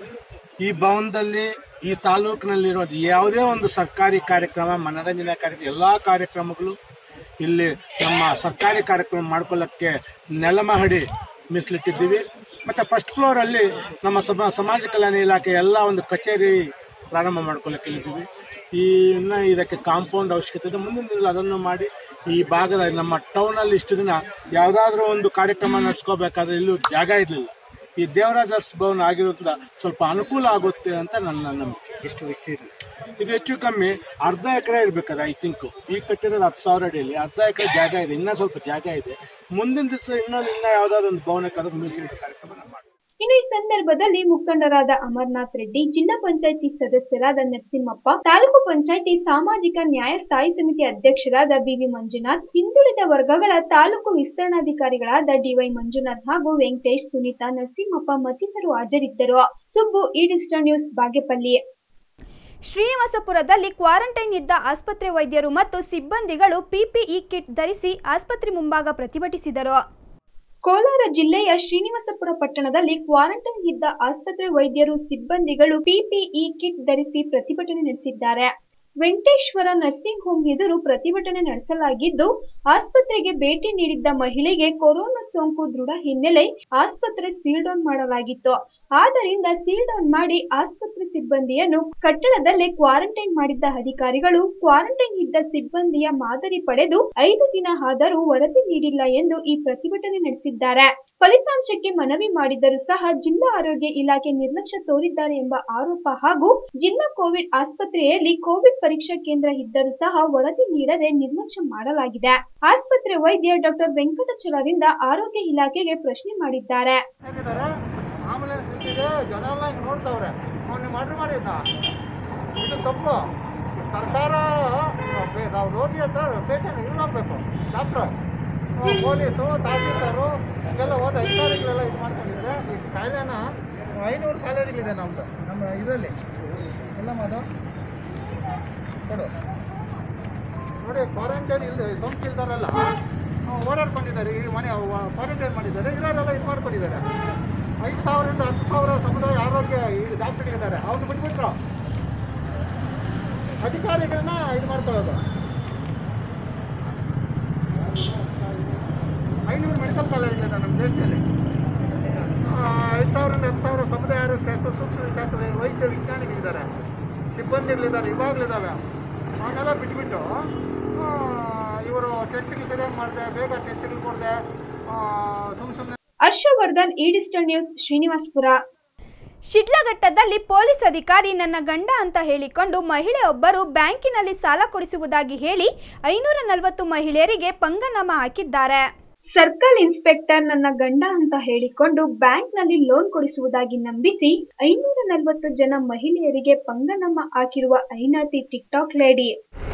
ಈ ಭವನದಲ್ಲಿ ಈ ತಾಲೂಕಿನಲ್ಲಿರೋದು ಯಾವುದೇ ಒಂದು ಸರ್ಕಾರಿ ಕಾರ್ಯಕ್ರಮ ಮನರಂಜನಾ ಕಾರ್ಯಕ್ರಮ ಎಲ್ಲಾ ಕಾರ್ಯಕ್ರಮಗಳು ಇಲ್ಲಿ ನಮ್ಮ ಸರ್ಕಾರಿ ಕಾರ್ಯಕ್ರಮ ಮಾಡ್ಕೊಳ್ಳಕ್ಕೆ ನೆಲಮಹಡಿ ಮೀಸಲಿಟ್ಟಿದ್ದೀವಿ ಮತ್ತೆ ಫಸ್ಟ್ ಫ್ಲೋರ್ ಅಲ್ಲಿ ನಮ್ಮ ಸಮ ಸಮಾಜ ಕಲ್ಯಾಣ ಇಲಾಖೆ ಎಲ್ಲ ಒಂದು ಕಚೇರಿ ಪ್ರಾರಂಭ ಮಾಡ್ಕೊಳ್ಳಕ್ಕೆ ಇಲ್ಲಿದ್ದೀವಿ ಈ ಇನ್ನ ಇದಕ್ಕೆ ಕಾಂಪೌಂಡ್ ಅವಶ್ಯಕತೆ ಇದೆ ಮುಂದಿನ ದಿನದಲ್ಲಿ ಅದನ್ನು ಮಾಡಿ ಈ ಭಾಗದ ನಮ್ಮ ಟೌನ್ ಅಲ್ಲಿ ಇಷ್ಟು ದಿನ ಯಾವ್ದಾದ್ರು ಒಂದು ಕಾರ್ಯಕ್ರಮ ನಡೆಸ್ಕೋಬೇಕಾದ್ರೆ ಇಲ್ಲೂ ಜಾಗ ಇರಲಿಲ್ಲ ಈ ದೇವರಾಜ ಅರಸ್ ಭವನ ಆಗಿರೋದ್ರಿಂದ ಸ್ವಲ್ಪ ಅನುಕೂಲ ಆಗುತ್ತೆ ಅಂತ ನನ್ನ ನಂಬಿಕೆ ಎಷ್ಟು ವಿಸ್ತೀರ್ಣ ಇದು ಹೆಚ್ಚು ಕಮ್ಮಿ ಅರ್ಧ ಎಕರೆ ಇರ್ಬೇಕದ ಐ ಥಿಂಕ್ ಈ ಕಟ್ಟಿರೋದು ಹತ್ತು ಸಾವಿರ ಅಡಿಯಲ್ಲಿ ಅರ್ಧ ಎಕರೆ ಜಾಗ ಇದೆ ಇನ್ನೂ ಸ್ವಲ್ಪ ಜಾಗ ಇದೆ ಮುಂದಿನ ದಿವಸ ಇನ್ನೊಂದು ಇನ್ನ ಯಾವ್ದಾದ್ರು ಒಂದು ಭವನಕ್ಕೆ ಅದಕ್ಕೆ ಮೀಸಲಿಟ್ಟು ಕಾರ್ಯಕ್ರಮ ಮಾಡಿ ಇನ್ನು ಈ ಸಂದರ್ಭದಲ್ಲಿ ಮುಖಂಡರಾದ ಅಮರ್ನಾಥ್ ರೆಡ್ಡಿ ಜಿಲ್ಲಾ ಪಂಚಾಯಿತಿ ಸದಸ್ಯರಾದ ನರಸಿಂಹಪ್ಪ ತಾಲೂಕು ಪಂಚಾಯಿತಿ ಸಾಮಾಜಿಕ ನ್ಯಾಯ ಸ್ಥಾಯಿ ಸಮಿತಿ ಅಧ್ಯಕ್ಷರಾದ ಬಿವಿ ಮಂಜುನಾಥ್ ಹಿಂದುಳಿದ ವರ್ಗಗಳ ತಾಲೂಕು ವಿಸ್ತರಣಾಧಿಕಾರಿಗಳಾದ ಡಿವೈ ಮಂಜುನಾಥ್ ಹಾಗೂ ವೆಂಕಟೇಶ್ ಸುನೀತಾ ನರಸಿಂಹಪ್ಪ ಮತ್ತಿತರರು ಹಾಜರಿದ್ದರು Subbu E digital news Bagepalli ಶ್ರೀನಿವಾಸಪುರದಲ್ಲಿ ಕ್ವಾರಂಟೈನ್ ಇದ್ದ ಆಸ್ಪತ್ರೆ ವೈದ್ಯರು ಮತ್ತು ಸಿಬ್ಬಂದಿಗಳು ಪಿಪಿಇ ಕಿಟ್ ಧರಿಸಿ ಆಸ್ಪತ್ರೆ ಮುಂಭಾಗ ಪ್ರತಿಭಟಿಸಿದರು ಕೋಲಾರ ಜಿಲ್ಲೆಯ ಶ್ರೀನಿವಾಸಪುರ ಪಟ್ಟಣದಲ್ಲಿ ಕ್ವಾರಂಟೈನ್ ಇದ್ದ ಆಸ್ಪತ್ರೆ ವೈದ್ಯರು ಸಿಬ್ಬಂದಿಗಳು ಪಿಪಿಇ ಕಿಟ್ ಧರಿಸಿ ಪ್ರತಿಭಟನೆ ನಡೆಸಿದ್ದಾರೆ ವೆಂಕಟೇಶ್ವರ ನರ್ಸಿಂಗ್ ಹೋಮ್ ಎದುರು ಪ್ರತಿಭಟನೆ ನಡೆಸಲಾಗಿದ್ದು ಆಸ್ಪತ್ರೆಗೆ ಭೇಟಿ ನೀಡಿದ್ದ ಮಹಿಳೆಗೆ ಕೊರೋನಾ ಸೋಂಕು ದೃಢ ಹಿನ್ನೆಲೆ ಆಸ್ಪತ್ರೆ ಸೀಲ್ ಡೌನ್ ಮಾಡಲಾಗಿತ್ತು ಆದ್ದರಿಂದ ಸೀಲ್ ಡೌನ್ ಮಾಡಿ ಆಸ್ಪತ್ರೆ ಸಿಬ್ಬಂದಿಯನ್ನು ಕಟ್ಟಡದಲ್ಲೇ ಕ್ವಾರಂಟೈನ್ ಮಾಡಿದ್ದ ಅಧಿಕಾರಿಗಳು ಕ್ವಾರಂಟೈನ್ ಇದ್ದ ಸಿಬ್ಬಂದಿಯ ಮಾದರಿ ಪಡೆದು ಐದು ದಿನ ಆದರೂ ವರದಿ ನೀಡಿಲ್ಲ ಎಂದು ಈ ಪ್ರತಿಭಟನೆ ನಡೆಸಿದ್ದಾರೆ ಫಲಿತಾಂಶಕ್ಕೆ ಮನವಿ ಮಾಡಿದರೂ ಸಹ ಜಿಲ್ಲಾ ಆರೋಗ್ಯ ಇಲಾಖೆ ನಿರ್ಲಕ್ಷ್ಯ ತೋರಿದ್ದಾರೆ ಎಂಬ ಆರೋಪ ಹಾಗೂ ಜಿಲ್ಲಾ ಕೋವಿಡ್ ಆಸ್ಪತ್ರೆಯಲ್ಲಿ ಕೋವಿಡ್ ಪರೀಕ್ಷಾ ಕೇಂದ್ರ ಇದ್ದರೂ ಸಹ ವರದಿ ನೀಡದೆ ನಿರ್ಲಕ್ಷ್ಯ ಮಾಡಲಾಗಿದೆ ಆಸ್ಪತ್ರೆ ವೈದ್ಯ ಡಾಕ್ಟರ್ ವೆಂಕಟಚಲರಿಂದ ಆರೋಗ್ಯ ಇಲಾಖೆಗೆ ಪ್ರಶ್ನೆ ಮಾಡಿದ್ದಾರೆ ಹಾಕಿದ್ದಾರೆ ಆಂಬುಲೆನ್ಸ್ ನಿಂತಿದೆ ಜನ ಎಲ್ಲ ಹಿಂಗೆ ನೋಡ್ತಾವ್ರೆ ಅವ್ನು ಮಾಡ್ರಿ ಮಾಡಿದ್ದ ಇದು ತಪ್ಪು ಸರ್ಕಾರ ಬೇ- ನಾವು ರೋಗಿ ಹತ್ರ ಪೇಷಂಟ್ ಇರೋಗ್ಬೇಕು ಡಾಕ್ಟ್ರು ಪೊಲೀಸು ತಹಸೀಲ್ದಾರು ಹಿಂಗೆಲ್ಲ ಹೋದ ಅಧಿಕಾರಿಗಳೆಲ್ಲ ಇದು ಮಾಡ್ಕೊಂಡಿದ್ರೆ ಈ ಕಾಯಿಲೆನ ಐನೂರು ಕಾಲೇಜುಗಳಿದೆ ನಮ್ಮದು ನಮ್ಮ ಇದರಲ್ಲಿ ಎಲ್ಲ ಮಾಡು ಕೊಡು ನೋಡಿ ಕ್ವಾರಂಟೈನ್ ಇಲ್ಲದೆ ಸೋಂಕು ಇಲ್ದಾರೆಲ್ಲ ಓಡಾಡ್ಕೊಂಡಿದ್ದಾರೆ ಈ ಮನೆ ಕ್ವಾರಂಟೈನ್ ಮಾಡಿದ್ದಾರೆ ಇರೋರೆಲ್ಲ ಇದು ಮಾಡ್ಕೊಂಡಿದ್ದಾರೆ ಐದು ಸಾವಿರದಿಂದ ಹತ್ತು ಸಾವಿರ ಸಮುದಾಯ ಆರೋಗ್ಯ ಈ ಡಾಕ್ಟರ್ಗಳಿದ್ದಾರೆ ಅವ್ನು ಬಿಟ್ಬಿಟ್ರು ಅಧಿಕಾರಿಗಳನ್ನ ಇದು ಮಾಡ್ಕೊಳ್ಳೋದು ಐನೂರು ಮೆಡಿಕಲ್ ಕಾಲೇಜ್ ಇದೆ ನಮ್ಮ ದೇಶದಲ್ಲಿ ಐದು ಸಾವಿರದಿಂದ ಹತ್ತು ಸಾವಿರ ಸಮುದಾಯ ಆರೋಗ್ಯ ಶಾಸ್ತ್ರ ಸೂಕ್ಷ್ಮ ಶಾಸ್ತ್ರ ವೈದ್ಯ ವಿಜ್ಞಾನಿಗಳಿದ್ದಾರೆ ಸಿಬ್ಬಂದಿಗಳಿದ್ದಾರೆ ಇವಾಗಲಿದ್ದಾವೆ ಅವನ್ನೆಲ್ಲ ಬಿಟ್ಬಿಟ್ಟು ಇವರು ಟೆಸ್ಟ್ಗಳು ಸರಿಯಾಗಿ ಮಾಡಿದೆ ಬೇಗ ಟೆಸ್ಟ್ಗಳು ಕೊಡದೆ ಸುಮ್ಮ ಸುಮ್ಮನೆ Harshavardhan E digital news Srinivaspur ಶಿಡ್ಲಘಟ್ಟದಲ್ಲಿ ಪೊಲೀಸ್ ಅಧಿಕಾರಿ ನನ್ನ ಗಂಡ ಅಂತ ಹೇಳಿಕೊಂಡು ಮಹಿಳೆಯೊಬ್ಬರು ಬ್ಯಾಂಕಿನಲ್ಲಿ ಸಾಲ ಕೊಡಿಸುವುದಾಗಿ ಹೇಳಿ ಐನೂರ ನಲವತ್ತು ಮಹಿಳೆಯರಿಗೆ ಪಂಗನಾಮ ಹಾಕಿದ್ದಾರೆ ಸರ್ಕಲ್ ಇನ್ಸ್ಪೆಕ್ಟರ್ ನನ್ನ ಗಂಡ ಅಂತ ಹೇಳಿಕೊಂಡು ಬ್ಯಾಂಕ್ನಲ್ಲಿ ಲೋನ್ ಕೊಡಿಸುವುದಾಗಿ ನಂಬಿಸಿ ಐನೂರ ನಲವತ್ತು ಜನ ಮಹಿಳೆಯರಿಗೆ ಪಂಗನಮ್ಮ ಹಾಕಿರುವ ಐನಾತಿ ಟಿಕ್ಟಾಕ್ ಲೇಡಿ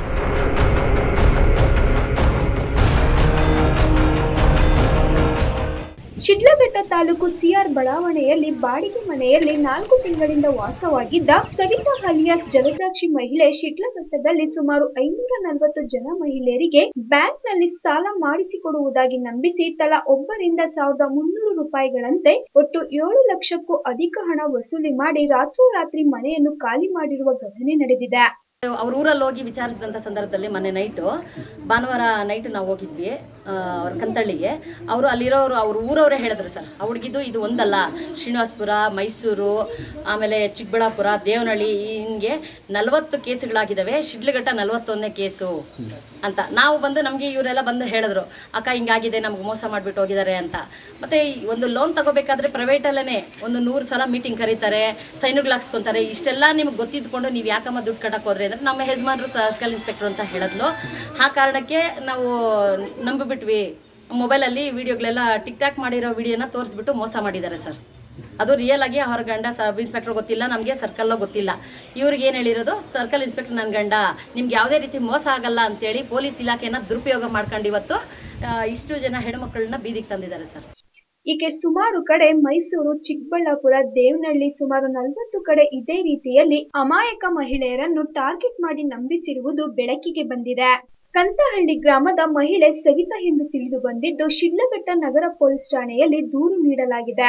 ಶಿಡ್ಲಘಟ್ಟ ತಾಲೂಕು ಸಿಆರ್ ಬಡಾವಣೆಯಲ್ಲಿ ಬಾಡಿಗೆ ಮನೆಯಲ್ಲಿ ನಾಲ್ಕು ತಿಂಗಳಿಂದ ವಾಸವಾಗಿದ್ದ ಸವಿತಾ ಅಲಿಯಾಸ್ ಜಲಜಾಕ್ಷಿ ಮಹಿಳೆ ಶಿಡ್ಲಘಟ್ಟದಲ್ಲಿ ಸುಮಾರು ಐನೂರ ನಲವತ್ತು ಜನ ಮಹಿಳೆಯರಿಗೆ ಬ್ಯಾಂಕ್ನಲ್ಲಿ ಸಾಲ ಮಾಡಿಸಿಕೊಡುವುದಾಗಿ ನಂಬಿಸಿ ತಲಾ ಒಬ್ಬರಿಂದ ಸಾವಿರದ ಮುನ್ನೂರು ರೂಪಾಯಿಗಳಂತೆ ಒಟ್ಟು ಏಳು ಲಕ್ಷಕ್ಕೂ ಅಧಿಕ ಹಣ ವಸೂಲಿ ಮಾಡಿ ರಾತ್ರೋರಾತ್ರಿ ಮನೆಯನ್ನು ಖಾಲಿ ಮಾಡಿರುವ ಘಟನೆ ನಡೆದಿದೆ ಅವ್ರ ಊರಲ್ಲಿ ಹೋಗಿ ವಿಚಾರಿಸಿದಂಥ ಸಂದರ್ಭದಲ್ಲಿ ಮೊನ್ನೆ ನೈಟು ಭಾನುವಾರ ನೈಟ್ ನಾವು ಹೋಗಿದ್ವಿ ಆ, ಅವ್ರ ಕಂತಳ್ಳಿಗೆ ಅವರು ಅಲ್ಲಿರೋರು ಅವ್ರ ಊರವರೇ ಹೇಳಿದ್ರು ಸರ್ ಆ ಹುಡುಗಿದು ಇದು ಒಂದಲ್ಲ ಶ್ರೀನಿವಾಸಪುರ ಮೈಸೂರು ಆಮೇಲೆ ಚಿಕ್ಕಬಳ್ಳಾಪುರ ದೇವನಹಳ್ಳಿ ಹಿಂಗೆ ನಲವತ್ತು ಕೇಸುಗಳಾಗಿದ್ದಾವೆ ಶಿಡ್ಲಘಟ್ಟ ನಲವತ್ತೊಂದನೇ ಕೇಸು ಅಂತ ನಾವು ಬಂದು ನಮಗೆ ಇವರೆಲ್ಲ ಬಂದು ಹೇಳಿದ್ರು ಅಕ್ಕ ಹಿಂಗಾಗಿದೆ ನಮ್ಗೆ ಮೋಸ ಮಾಡಿಬಿಟ್ಟು ಹೋಗಿದ್ದಾರೆ ಅಂತ ಮತ್ತೆ ಈ ಒಂದು ಲೋನ್ ತಗೋಬೇಕಾದ್ರೆ ಪ್ರೈವೇಟಲ್ಲೇ ಒಂದು ನೂರು ಸಲ ಮೀಟಿಂಗ್ ಕರೀತಾರೆ ಸೈನುಗಳು ಹಾಕ್ಸ್ಕೊಂತಾರೆ ಇಷ್ಟೆಲ್ಲ ನಿಮ್ಗೆ ಗೊತ್ತಿದ್ಕೊಂಡು ನೀವು ಯಾಕಮ್ಮ ದುಡ್ಡು ಕಟ್ಟಕ್ಕೆ ಹೋದ್ರಿ ಅಂದ್ರೆ ನಮ್ಮ ಯಜಮಾನ್ರು ಸರ್ಕಲ್ ಇನ್ಸ್ಪೆಕ್ಟರ್ ಅಂತ ಹೇಳಿದ್ಲು ಆ ಕಾರಣಕ್ಕೆ ನಾವು ನಂಬಿಬಿಟ್ವಿ ಮೊಬೈಲಲ್ಲಿ ವಿಡಿಯೋಗಳೆಲ್ಲ ಟಿಕ್ ಟಾಕ್ ಮಾಡಿರೋ ವಿಡಿಯೋನ ತೋರಿಸ್ಬಿಟ್ಟು ಮೋಸ ಮಾಡಿದ್ದಾರೆ ಸರ್ ಅದು ರಿಯಲ್ ಆಗಿ ಅವ್ರ ಗಂಡ ಸಬ್ ಇನ್ಸ್ಪೆಕ್ಟರ್ ಗೊತ್ತಿಲ್ಲ ನಮಗೆ ಸರ್ಕಲ್ಲೋ ಗೊತ್ತಿಲ್ಲ ಇವ್ರಿಗೆ ಏನು ಹೇಳಿರೋದು ಸರ್ಕಲ್ ಇನ್ಸ್ಪೆಕ್ಟರ್ ನನ್ನ ಗಂಡ ನಿಮ್ಗೆ ಯಾವುದೇ ರೀತಿ ಮೋಸ ಆಗಲ್ಲ ಅಂತೇಳಿ ಪೊಲೀಸ್ ಇಲಾಖೆನ ದುರುಪಯೋಗ ಮಾಡ್ಕೊಂಡು ಇವತ್ತು ಆ, ಇಷ್ಟು ಜನ ಹೆಣ್ಮಕ್ಳನ್ನ ಬೀದಿಗೆ ತಂದಿದ್ದಾರೆ ಸರ್ ಈಕೆ ಸುಮಾರು ಕಡೆ ಮೈಸೂರು ಚಿಕ್ಕಬಳ್ಳಾಪುರ ದೇವನಹಳ್ಳಿ ಸುಮಾರು ನಲವತ್ತು ಕಡೆ ಇದೇ ರೀತಿಯಲ್ಲಿ ಅಮಾಯಕ ಮಹಿಳೆಯರನ್ನು ಟಾರ್ಗೆಟ್ ಮಾಡಿ ನಂಬಿಸಿರುವುದು ಬೆಳಕಿಗೆ ಬಂದಿದೆ ಕಂತಹಳ್ಳಿ ಗ್ರಾಮದ ಮಹಿಳೆ ಸವಿತಾ ಎಂದು ತಿಳಿದು ಬಂದಿದ್ದು ಶಿಡ್ಲಘಟ್ಟ ನಗರ ಪೊಲೀಸ್ ಠಾಣೆಯಲ್ಲಿ ದೂರು ನೀಡಲಾಗಿದೆ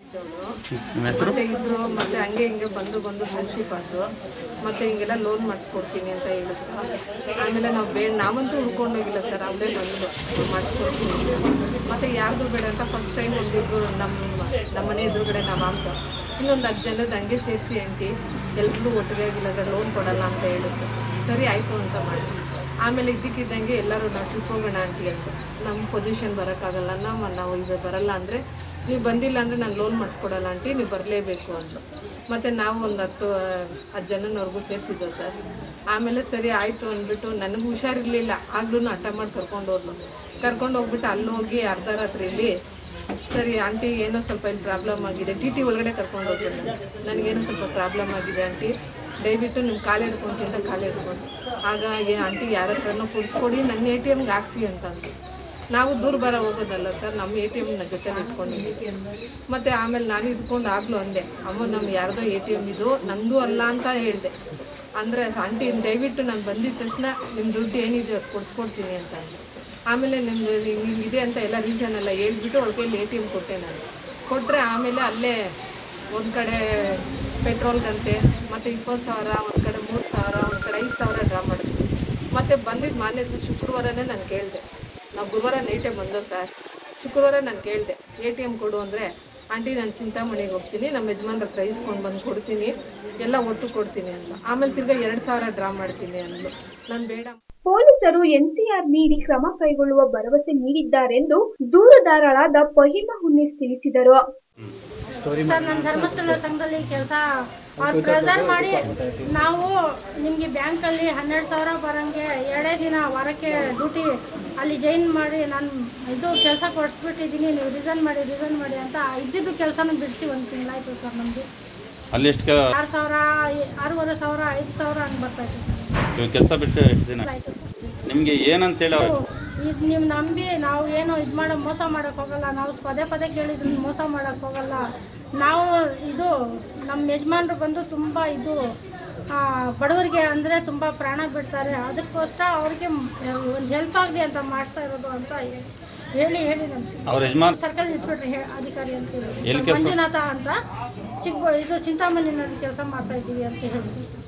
ಮತ್ತೆ ಇದ್ರು ಮತ್ತೆ ಹಂಗೆ ಹಿಂಗೆ ಬಂದು ಬಂದು ಫ್ರೆಂಡ್ಶಿಪ್ ಆದ್ರು ಮತ್ತೆ ಹಿಂಗೆಲ್ಲ ಲೋನ್ ಮಾಡಿಸ್ಕೊಡ್ತೀನಿ ಅಂತ ಹೇಳಿದ್ರು ಆಮೇಲೆ ನಾವು ಬೇಡ ನಾವಂತೂ ಉಳ್ಕೊಂಡೋಗಿಲ್ಲ ಸರ್ ಅವಳೇ ಬಂದು ಮಾಡಿಸ್ಕೊಡ್ತೀನಿ ಅಂತ. ಮತ್ತೆ ಯಾರ್ದು ಬೇಡ ಅಂತ ಫಸ್ಟ್ ಟೈಮ್ ಒಂದಿಬ್ರು ನಮ್ಮ ನಮ್ಮ ಮನೆ ಎದುರುಗಡೆ ನಮ್ಮ ಅಂತ ಇನ್ನೊಂದು ಹತ್ತು ಜನದ ಹಂಗೆ ಸೇರಿಸಿ ಆಂಟಿ ಎಲ್ರಿಗೂ ಒಟ್ಟಿಗೆ ಆಗಿಲ್ಲ ಲೋನ್ ಕೊಡಲ್ಲ ಅಂತ ಹೇಳಿದ್ರು ಸರಿ ಆಯಿತು ಅಂತ ಮಾಡಿ ಆಮೇಲೆ ಇದ್ದಕ್ಕಿದ್ದಂಗೆ ಎಲ್ಲರೂ ನಾವು ಟ್ರಿಪ್ ಹೋಗೋಣ ಆಂಟಿ ಅಂತ ನಮ್ಮ ಪೊಸಿಷನ್ ಬರೋಕ್ಕಾಗಲ್ಲ ನಮ್ಮ ನಾವು ಇದು ಬರಲ್ಲ ಅಂದರೆ ನೀವು ಬಂದಿಲ್ಲ ಅಂದರೆ ನಾನು ಲೋನ್ ಮಾಡಿಸ್ಕೊಡಲ್ಲ ಆಂಟಿ ನೀವು ಬರಲೇಬೇಕು ಅಂತ ಮತ್ತು ನಾವು ಒಂದು ಹತ್ತು ಹತ್ತು ಜನನವರೆಗೂ ಸೇರಿಸಿದ್ದೋ ಸರ್ ಆಮೇಲೆ ಸರಿ ಆಯಿತು ಅಂದ್ಬಿಟ್ಟು ನನಗೂ ಹುಷಾರಿರಲಿಲ್ಲ ಆಗ್ಲೂ ಹಠ ಮಾಡಿ ಕರ್ಕೊಂಡು ಹೋದ್ಲು ಕರ್ಕೊಂಡು ಹೋಗ್ಬಿಟ್ಟು ಅಲ್ಲಿ ಹೋಗಿ ಅರ್ಧ ರಾತ್ರಿಯಲ್ಲಿ ಸರಿ ಆಂಟಿ ಏನೋ ಸ್ವಲ್ಪ ಇಲ್ಲಿ ಪ್ರಾಬ್ಲಮ್ ಆಗಿದೆ ಟಿ ಟಿ ಒಳಗಡೆ ಕರ್ಕೊಂಡು ಹೋದ್ರು ನನಗೇನೋ ಸ್ವಲ್ಪ ಪ್ರಾಬ್ಲಮ್ ಆಗಿದೆ ಆಂಟಿ ದಯವಿಟ್ಟು ನಿಮ್ಮ ಕಾಲು ಹಿಡ್ಕೊಂತಿಂತ ಕಾಲು ಹಿಡ್ಕೊಂಡು ಹಾಗಾಗಿ ಆಂಟಿ ಯಾರ ಹತ್ರನೂ ಕೊಡಿಸ್ಕೊಡಿ ನನ್ನ ಎ ಟಿ ಎಮ್ಗೆ ಹಾಕ್ಸಿ ಅಂತಂದು ನಾವು ದೂರ ಬರ ಹೋಗೋದಲ್ಲ ಸರ್ ನಮ್ಮ ಎ ಟಿ ಎಮ್ನ ಜೊತೆಲಿ ಇಟ್ಕೊಂಡಿದ್ದೀವಿ ಮತ್ತು ಆಮೇಲೆ ನಾನು ಇದ್ಕೊಂಡು ಆಗ್ಲೂ ಅಂದೆ ಅಮ್ಮ ನಮ್ಮ ಯಾರ್ದೋ ಎ ಟಿ ಎಮ್ ಇದು ನಂದು ಅಲ್ಲ ಅಂತ ಹೇಳಿದೆ ಅಂದರೆ ಆಂಟಿ ದಯವಿಟ್ಟು ನಾನು ಬಂದಿದ ತಕ್ಷಣ ನಿಮ್ಮ ದುಡ್ಡು ಏನಿದೆ ಅದು ಕೊಡಿಸ್ಕೊಡ್ತೀನಿ ಅಂತ ಅಂದೆ ಆಮೇಲೆ ನಿಮ್ದು ಹಿಂಗೆ ಇದೆ ಅಂತ ಎಲ್ಲ ರೀಸನ್ ಎಲ್ಲ ಹೇಳ್ಬಿಟ್ಟು ಅವ್ಳ ಕೈಲಿ ಎ ಟಿ ಎಮ್ ಕೊಟ್ಟೆ ನಾನು ಕೊಟ್ಟರೆ ಆಮೇಲೆ ಅಲ್ಲೇ ಒಂದು ಕಡೆ ಪೆಟ್ರೋಲ್ಗಂತೆ ಮತ್ತು ಇಪ್ಪತ್ತು ಸಾವಿರ ಒಂದು ಕಡೆ ಮೂರು ಸಾವಿರ ಒಂದು ಕಡೆ ಐದು ಸಾವಿರ ಡ್ರಾ ಮಾಡಿದ್ವಿ ಮತ್ತು ಬಂದಿದ್ದು ಮಾನ್ಯ ಶುಕ್ರವಾರನೇ ನಾನು ಕೇಳಿದೆ ನಾವು ಗುರುವಾರ ನೈಟೇ ಬಂದೋ ಸರ್ ಶುಕ್ರವಾರ ನಾನು ಕೇಳಿದೆ ಎ ಟಿ ಎಮ್ ಕೊಡು ಅಂದರೆ ಆಂಟಿ ನಾನು ಚಿಂತಾಮಣಿಗೆ ಹೋಗ್ತೀನಿ ನಮ್ಮ ಯಜಮಾನ್ರ ಹತ್ರ ಇಸ್ಕೊಂಡು ಬಂದು ಕೊಡ್ತೀನಿ ಎಲ್ಲ ಒಟ್ಟು ಕೊಡ್ತೀನಿ ಅಂತ ಆಮೇಲೆ ತಿರ್ಗಾ ಎರಡು ಸಾವಿರ ಡ್ರಾ ಮಾಡ್ತೀನಿ ಅಂದ್ಲು ನಾನು ಬೇಡ ಪೊಲೀಸರು ಎನ್ಸಿಆರ್ ನೀಡಿ ಕ್ರಮ ಕೈಗೊಳ್ಳುವ ಭರವಸೆ ನೀಡಿದ್ದಾರೆಂದು ದೂರುದಾರಳಾದ ಫಹಿಮಾ ಹುನ್ನಿಸ್ ತಿಳಿಸಿದರು ಸರ್ ನಮ್ಮ ಧರ್ಮಸ್ಥಳ ಸಂಘದಲ್ಲಿ ಕೆಲಸ ಅವ್ರು ಪ್ರೆಸರ್ ಮಾಡಿ ನಾವು ನಿಮಗೆ ಬ್ಯಾಂಕಲ್ಲಿ ಹನ್ನೆರಡು ಸಾವಿರ ಬರೋಂಗೆ ಎರಡೇ ದಿನ ವಾರಕ್ಕೆ ಡ್ಯೂಟಿ ಅಲ್ಲಿ ಜೈನ್ ಮಾಡಿ ನಾನು ಇದು ಕೆಲಸ ಕೊಡಿಸ್ಬಿಟ್ಟಿದ್ದೀನಿ ನೀವು ರಿಸೈನ್ ಮಾಡಿ ರಿಸೈನ್ ಮಾಡಿ ಅಂತ ಇದ್ದಿದ್ದು ಕೆಲಸನ ಬಿಡಿಸಿ ಒಂದು ತಿಂಗಳಾಯ್ತು ಸರ್ ನಮಗೆ ಅಲ್ಲಿ ಎಷ್ಟು ಆರು ಸಾವಿರ ಐ- ಆರೂವರೆ ಸಾವಿರ ಐದು ಸಾವಿರ ಹಂಗೆ ಬರ್ತಾಯಿತ್ತು ಸರ್ ಕೆಲಸ ಬಿಟ್ಟು ಎಷ್ಟು ದಿನ ಆಯಿತು ಸರ್ ನಿಮಗೆ ಏನಂತೇಳಿ ಅವ್ರು ಇದು ನೀವು ನಂಬಿ ನಾವು ಏನು ಇದು ಮಾಡೋ ಮೋಸ ಮಾಡೋಕ್ಕೆ ಹೋಗಲ್ಲ ನಾವು ಪದೇ ಪದೇ ಕೇಳಿದ್ರು ಮೋಸ ಮಾಡೋಕ್ಕೆ ಹೋಗಲ್ಲ ನಾವು ಇದು ನಮ್ಮ ಯಜಮಾನ್ರು ಬಂದು ತುಂಬ ಇದು ಆ, ಬಡವರಿಗೆ ಅಂದರೆ ತುಂಬ ಪ್ರಾಣ ಬಿಡ್ತಾರೆ ಅದಕ್ಕೋಸ್ಕರ ಅವ್ರಿಗೆ ಒಂದು ಹೆಲ್ಪ್ ಆಗಲಿ ಅಂತ ಮಾಡ್ತಾ ಇರೋದು ಅಂತ ಹೇಳಿ ಹೇಳಿ ನಮ್ಮ ಅವ್ರ ಯಜಮಾನ್ ಸರ್ಕಲ್ ಇನ್ಸ್ಪೆಕ್ಟರ್ ಹೇ- ಅಧಿಕಾರಿ ಅಂತ ಎಲ್ಲಿ ಹೇಳಿ ಕೆಲ್ಸ? ಮಂಜುನಾಥ ಅಂತ ಚಿಕ್ಕ ಇದು ಚಿಂತಾಮಣಿನಲ್ಲಿ ಕೆಲಸ ಮಾಡ್ತಾ ಇದ್ದೀವಿ ಅಂತ ಹೇಳಿದ್ವಿ ಸರ್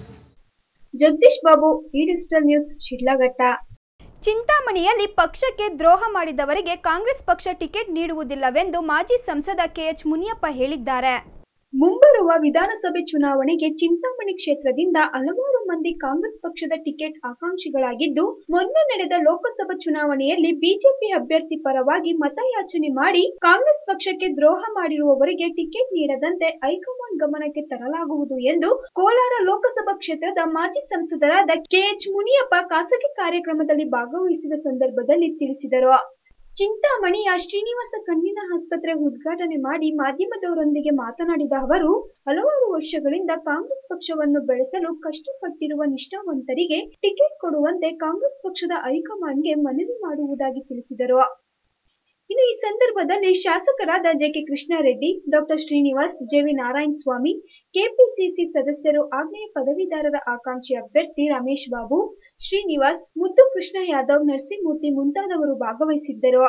ಜಗದೀಶ್ ಬಾಬು ಈ ಡಿಜಿಟಲ್ ನ್ಯೂಸ್ ಶಿಡ್ಲಘಟ್ಟ ಚಿಂತಾಮಣಿಯಲ್ಲಿ ಪಕ್ಷಕ್ಕೆ ದ್ರೋಹ ಮಾಡಿದವರಿಗೆ ಕಾಂಗ್ರೆಸ್ ಪಕ್ಷ ಟಿಕೆಟ್ ನೀಡುವುದಿಲ್ಲವೆಂದು ಮಾಜಿ ಸಂಸದ ಕೆಎಚ್ ಮುನಿಯಪ್ಪ ಹೇಳಿದ್ದಾರೆ ಮುಂಬರುವ ವಿಧಾನಸಭೆ ಚುನಾವಣೆಗೆ ಚಿಂತಾಮಣಿ ಕ್ಷೇತ್ರದಿಂದ ಹಲವಾರು ಮಂದಿ ಕಾಂಗ್ರೆಸ್ ಪಕ್ಷದ ಟಿಕೆಟ್ ಆಕಾಂಕ್ಷಿಗಳಾಗಿದ್ದು ಮೊನ್ನೆ ನಡೆದ ಲೋಕಸಭಾ ಚುನಾವಣೆಯಲ್ಲಿ ಬಿಜೆಪಿ ಅಭ್ಯರ್ಥಿ ಪರವಾಗಿ ಮತಯಾಚನೆ ಮಾಡಿ ಕಾಂಗ್ರೆಸ್ ಪಕ್ಷಕ್ಕೆ ದ್ರೋಹ ಮಾಡಿರುವವರಿಗೆ ಟಿಕೆಟ್ ನೀಡದಂತೆ ಹೈಕಮಾಂಡ್ ಗಮನಕ್ಕೆ ತರಲಾಗುವುದು ಎಂದು ಕೋಲಾರ ಲೋಕಸಭಾ ಕ್ಷೇತ್ರದ ಮಾಜಿ ಸಂಸದರಾದ ಕೆಎಚ್ ಮುನಿಯಪ್ಪ ಖಾಸಗಿ ಕಾರ್ಯಕ್ರಮದಲ್ಲಿ ಭಾಗವಹಿಸಿದ ಸಂದರ್ಭದಲ್ಲಿ ತಿಳಿಸಿದರು ಚಿಂತಾಮಣಿಯ ಶ್ರೀನಿವಾಸ ಕಣ್ಣಿನ ಆಸ್ಪತ್ರೆ ಉದ್ಘಾಟನೆ ಮಾಡಿ ಮಾಧ್ಯಮದವರೊಂದಿಗೆ ಮಾತನಾಡಿದ ಅವರು ಹಲವಾರು ವರ್ಷಗಳಿಂದ ಕಾಂಗ್ರೆಸ್ ಪಕ್ಷವನ್ನು ಬೆಳೆಸಲು ಕಷ್ಟಪಟ್ಟಿರುವ ನಿಷ್ಠಾವಂತರಿಗೆ ಟಿಕೆಟ್ ಕೊಡುವಂತೆ ಕಾಂಗ್ರೆಸ್ ಪಕ್ಷದ ಹೈಕಮಾಂಡ್ಗೆ ಮನವಿ ಮಾಡುವುದಾಗಿ ತಿಳಿಸಿದರು ಇನ್ನು ಈ ಸಂದರ್ಭದಲ್ಲಿ ಶಾಸಕರಾದ JK Krishnareddy doctor Srinivas JV Narayana Swamy KPCC ಸದಸ್ಯರು ಆಗ್ನೇಯ ಪದವೀಧರರ ಆಕಾಂಕ್ಷಿ ಅಭ್ಯರ್ಥಿ ರಮೇಶ್ ಬಾಬು ಶ್ರೀನಿವಾಸ್ ಮುದ್ದು ಕೃಷ್ಣ ಯಾದವ್ ನರಸಿಂಹಮೂರ್ತಿ ಮುಂತಾದವರು ಭಾಗವಹಿಸಿದ್ದರು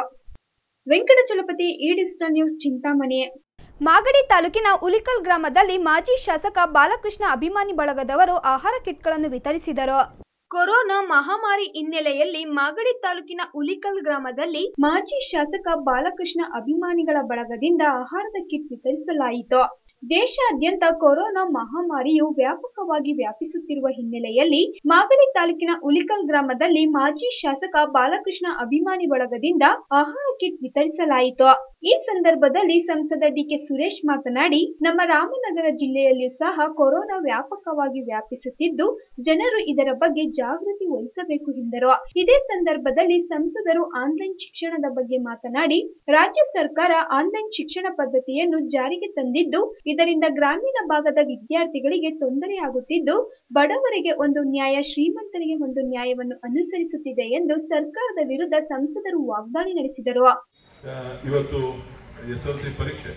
ವೆಂಕಟಚಲಪತಿ ಈ ಡಿಜಿಟಲ್ ನ್ಯೂಸ್ ಚಿಂತಾಮಣಿ ಮಾಗಡಿ ತಾಲೂಕಿನ ಉಲಿಕಲ್ ಗ್ರಾಮದಲ್ಲಿ ಮಾಜಿ ಶಾಸಕ ಬಾಲಕೃಷ್ಣ ಅಭಿಮಾನಿ ಬಳಗದವರು ಆಹಾರ ಕಿಟ್ಗಳನ್ನು ವಿತರಿಸಿದರು ಕೊರೋನಾ ಮಹಾಮಾರಿ ಹಿನ್ನೆಲೆಯಲ್ಲಿ ಮಾಗಡಿ ತಾಲೂಕಿನ ಉಲಿಕಲ್ ಗ್ರಾಮದಲ್ಲಿ ಮಾಜಿ ಶಾಸಕ ಬಾಲಕೃಷ್ಣ ಅಭಿಮಾನಿಗಳ ಬಳಗದಿಂದ ಆಹಾರದ ಕಿಟ್ ವಿತರಿಸಲಾಯಿತು ದೇಶಾದ್ಯಂತ ಕೊರೋನಾ ಮಹಾಮಾರಿಯು ವ್ಯಾಪಕವಾಗಿ ವ್ಯಾಪಿಸುತ್ತಿರುವ ಹಿನ್ನೆಲೆಯಲ್ಲಿ ಮಾಗಡಿ ತಾಲೂಕಿನ ಉಲಿಕಲ್ ಗ್ರಾಮದಲ್ಲಿ ಮಾಜಿ ಶಾಸಕ ಬಾಲಕೃಷ್ಣ ಅಭಿಮಾನಿ ಬಳಗದಿಂದ ಆಹಾರ ಕಿಟ್ ವಿತರಿಸಲಾಯಿತು ಈ ಸಂದರ್ಭದಲ್ಲಿ ಸಂಸದ ಡಿಕೆ ಸುರೇಶ್ ಮಾತನಾಡಿ ನಮ್ಮ ರಾಮನಗರ ಜಿಲ್ಲೆಯಲ್ಲಿಯೂ ಸಹ ಕೊರೋನಾ ವ್ಯಾಪಕವಾಗಿ ವ್ಯಾಪಿಸುತ್ತಿದ್ದು ಜನರು ಇದರ ಬಗ್ಗೆ ಜಾಗೃತಿ ವಹಿಸಬೇಕು ಎಂದರು ಇದೇ ಸಂದರ್ಭದಲ್ಲಿ ಸಂಸದರು ಆನ್ಲೈನ್ ಶಿಕ್ಷಣದ ಬಗ್ಗೆ ಮಾತನಾಡಿ ರಾಜ್ಯ ಸರ್ಕಾರ ಆನ್ಲೈನ್ ಶಿಕ್ಷಣ ಪದ್ಧತಿಯನ್ನು ಜಾರಿಗೆ ತಂದಿದ್ದು ಇದರಿಂದ ಗ್ರಾಮೀಣ ಭಾಗದ ವಿದ್ಯಾರ್ಥಿಗಳಿಗೆ ತೊಂದರೆಯಾಗುತ್ತಿದ್ದು ಬಡವರಿಗೆ ಒಂದು ನ್ಯಾಯ ಶ್ರೀಮಂತರಿಗೆ ಒಂದು ನ್ಯಾಯವನ್ನು ಅನುಸರಿಸುತ್ತಿದೆ ಎಂದು ಸರ್ಕಾರದ ವಿರುದ್ಧ ಸಂಸದರು ವಾಗ್ದಾಳಿ ನಡೆಸಿದರು ಆ, ಇವತ್ತು ಎಸ್ ಎಲ್ ಸಿ ಪರೀಕ್ಷೆ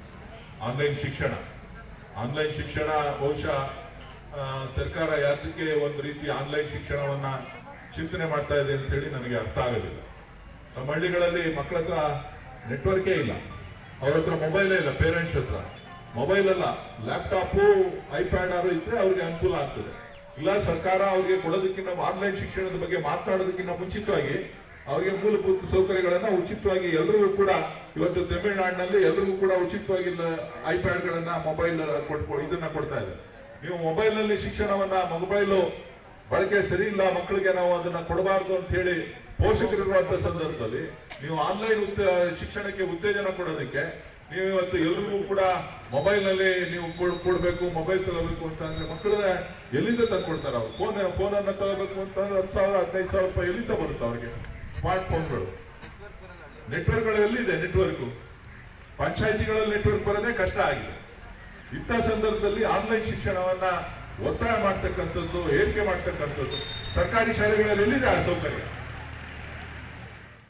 ಆನ್ಲೈನ್ ಶಿಕ್ಷಣ ಆನ್ಲೈನ್ ಶಿಕ್ಷಣ ಬಹುಶಃ ಆ, ಸರ್ಕಾರ ಯಾತಕ್ಕೆ ಒಂದು ರೀತಿ ಆನ್ಲೈನ್ ಶಿಕ್ಷಣವನ್ನ ಚಿಂತನೆ ಮಾಡ್ತಾ ಇದೆ ಅಂತ ಹೇಳಿ ನನಗೆ ಅರ್ಥ ಆಗೋದಿಲ್ಲ ನಮ್ಮ ಹಳ್ಳಿಗಳಲ್ಲಿ ಮಕ್ಕಳ ಹತ್ರ ನೆಟ್ವರ್ಕೇ ಇಲ್ಲ ಅವ್ರ ಹತ್ರ ಮೊಬೈಲೇ ಇಲ್ಲ ಪೇರೆಂಟ್ಸ್ ಹತ್ರ ಮೊಬೈಲ್ ಅಲ್ಲ ಲ್ಯಾಪ್ಟಾಪು ಐಪ್ಯಾಡ್ ಆರು ಇದ್ರೆ ಅವ್ರಿಗೆ ಅನುಕೂಲ ಆಗ್ತದೆ ಇಲ್ಲ ಸರ್ಕಾರ ಅವ್ರಿಗೆ ಕೊಡೋದಕ್ಕಿಂತ ಆನ್ಲೈನ್ ಶಿಕ್ಷಣದ ಬಗ್ಗೆ ಮಾತನಾಡೋದಕ್ಕಿಂತ ಮುಂಚಿತವಾಗಿ ಅವರಿಗೆ ಮೂಲಭೂತ ಸೌಕರ್ಯಗಳನ್ನ ಉಚಿತವಾಗಿ ಎಲ್ರಿಗೂ ಕೂಡ ಇವತ್ತು ತಮಿಳುನಾಡಿನಲ್ಲಿ ಎಲ್ರಿಗೂ ಕೂಡ ಉಚಿತವಾಗಿ ಐಪ್ಯಾಡ್ ಗಳನ್ನ ಮೊಬೈಲ್ ಕೊಟ್ಕೊ ಇದನ್ನ ಕೊಡ್ತಾ ಇದೆ ನೀವು ಮೊಬೈಲ್ ನಲ್ಲಿ ಶಿಕ್ಷಣವನ್ನ ಮೊಬೈಲು ಬಳಕೆ ಸರಿ ಇಲ್ಲ ಮಕ್ಕಳಿಗೆ ನಾವು ಅದನ್ನ ಕೊಡಬಾರ್ದು ಅಂತ ಹೇಳಿ ಪೋಷಕರಿರುವಂತ ಸಂದರ್ಭದಲ್ಲಿ ನೀವು ಆನ್ಲೈನ್ ಶಿಕ್ಷಣಕ್ಕೆ ಉತ್ತೇಜನ ಕೊಡೋದಕ್ಕೆ ನೀವು ಇವತ್ತು ಎಲ್ರಿಗೂ ಕೂಡ ಮೊಬೈಲ್ ನಲ್ಲಿ ನೀವು ಕೊಡ್- ಕೊಡ್ಬೇಕು ಮೊಬೈಲ್ ತಗೋಬೇಕು ಅಂತ ಅಂದ್ರೆ ಮಕ್ಕಳನ್ನ ಎಲ್ಲಿಂದ ತಂದ್ಕೊಡ್ತಾರೆ ಅವ್ರು ಫೋನ್ ಫೋನ್ ಅನ್ನ ತಗೋಬೇಕು ಅಂತಂದ್ರೆ ಹತ್ತು ಸಾವಿರ ಹದಿನೈದು ಸಾವಿರ ರೂಪಾಯಿ ಎಲ್ಲಿಂದ ಬರುತ್ತೆ ಅವ್ರಿಗೆ ಸ್ಮಾರ್ಟ್ ಫೋನ್ಗಳು ನೆಟ್ವರ್ಕ್ಗಳು ಎಲ್ಲಿದೆ ನೆಟ್ವರ್ಕ್ ಪಂಚಾಯತಿಗಳಲ್ಲಿ ನೆಟ್ವರ್ಕ್ ಬರೋದೇ ಕಷ್ಟ ಆಗಿದೆ ಇಂಥ ಸಂದರ್ಭದಲ್ಲಿ ಆನ್ಲೈನ್ ಶಿಕ್ಷಣವನ್ನ ಒತ್ತಾಯ ಮಾಡ್ತಕ್ಕಂಥದ್ದು ಏರಿಕೆ ಮಾಡ್ತಕ್ಕಂಥದ್ದು ಸರ್ಕಾರಿ ಶಾಲೆಗಳಲ್ಲಿ ಎಲ್ಲಿದೆ ಆ ಸೌಕರ್ಯ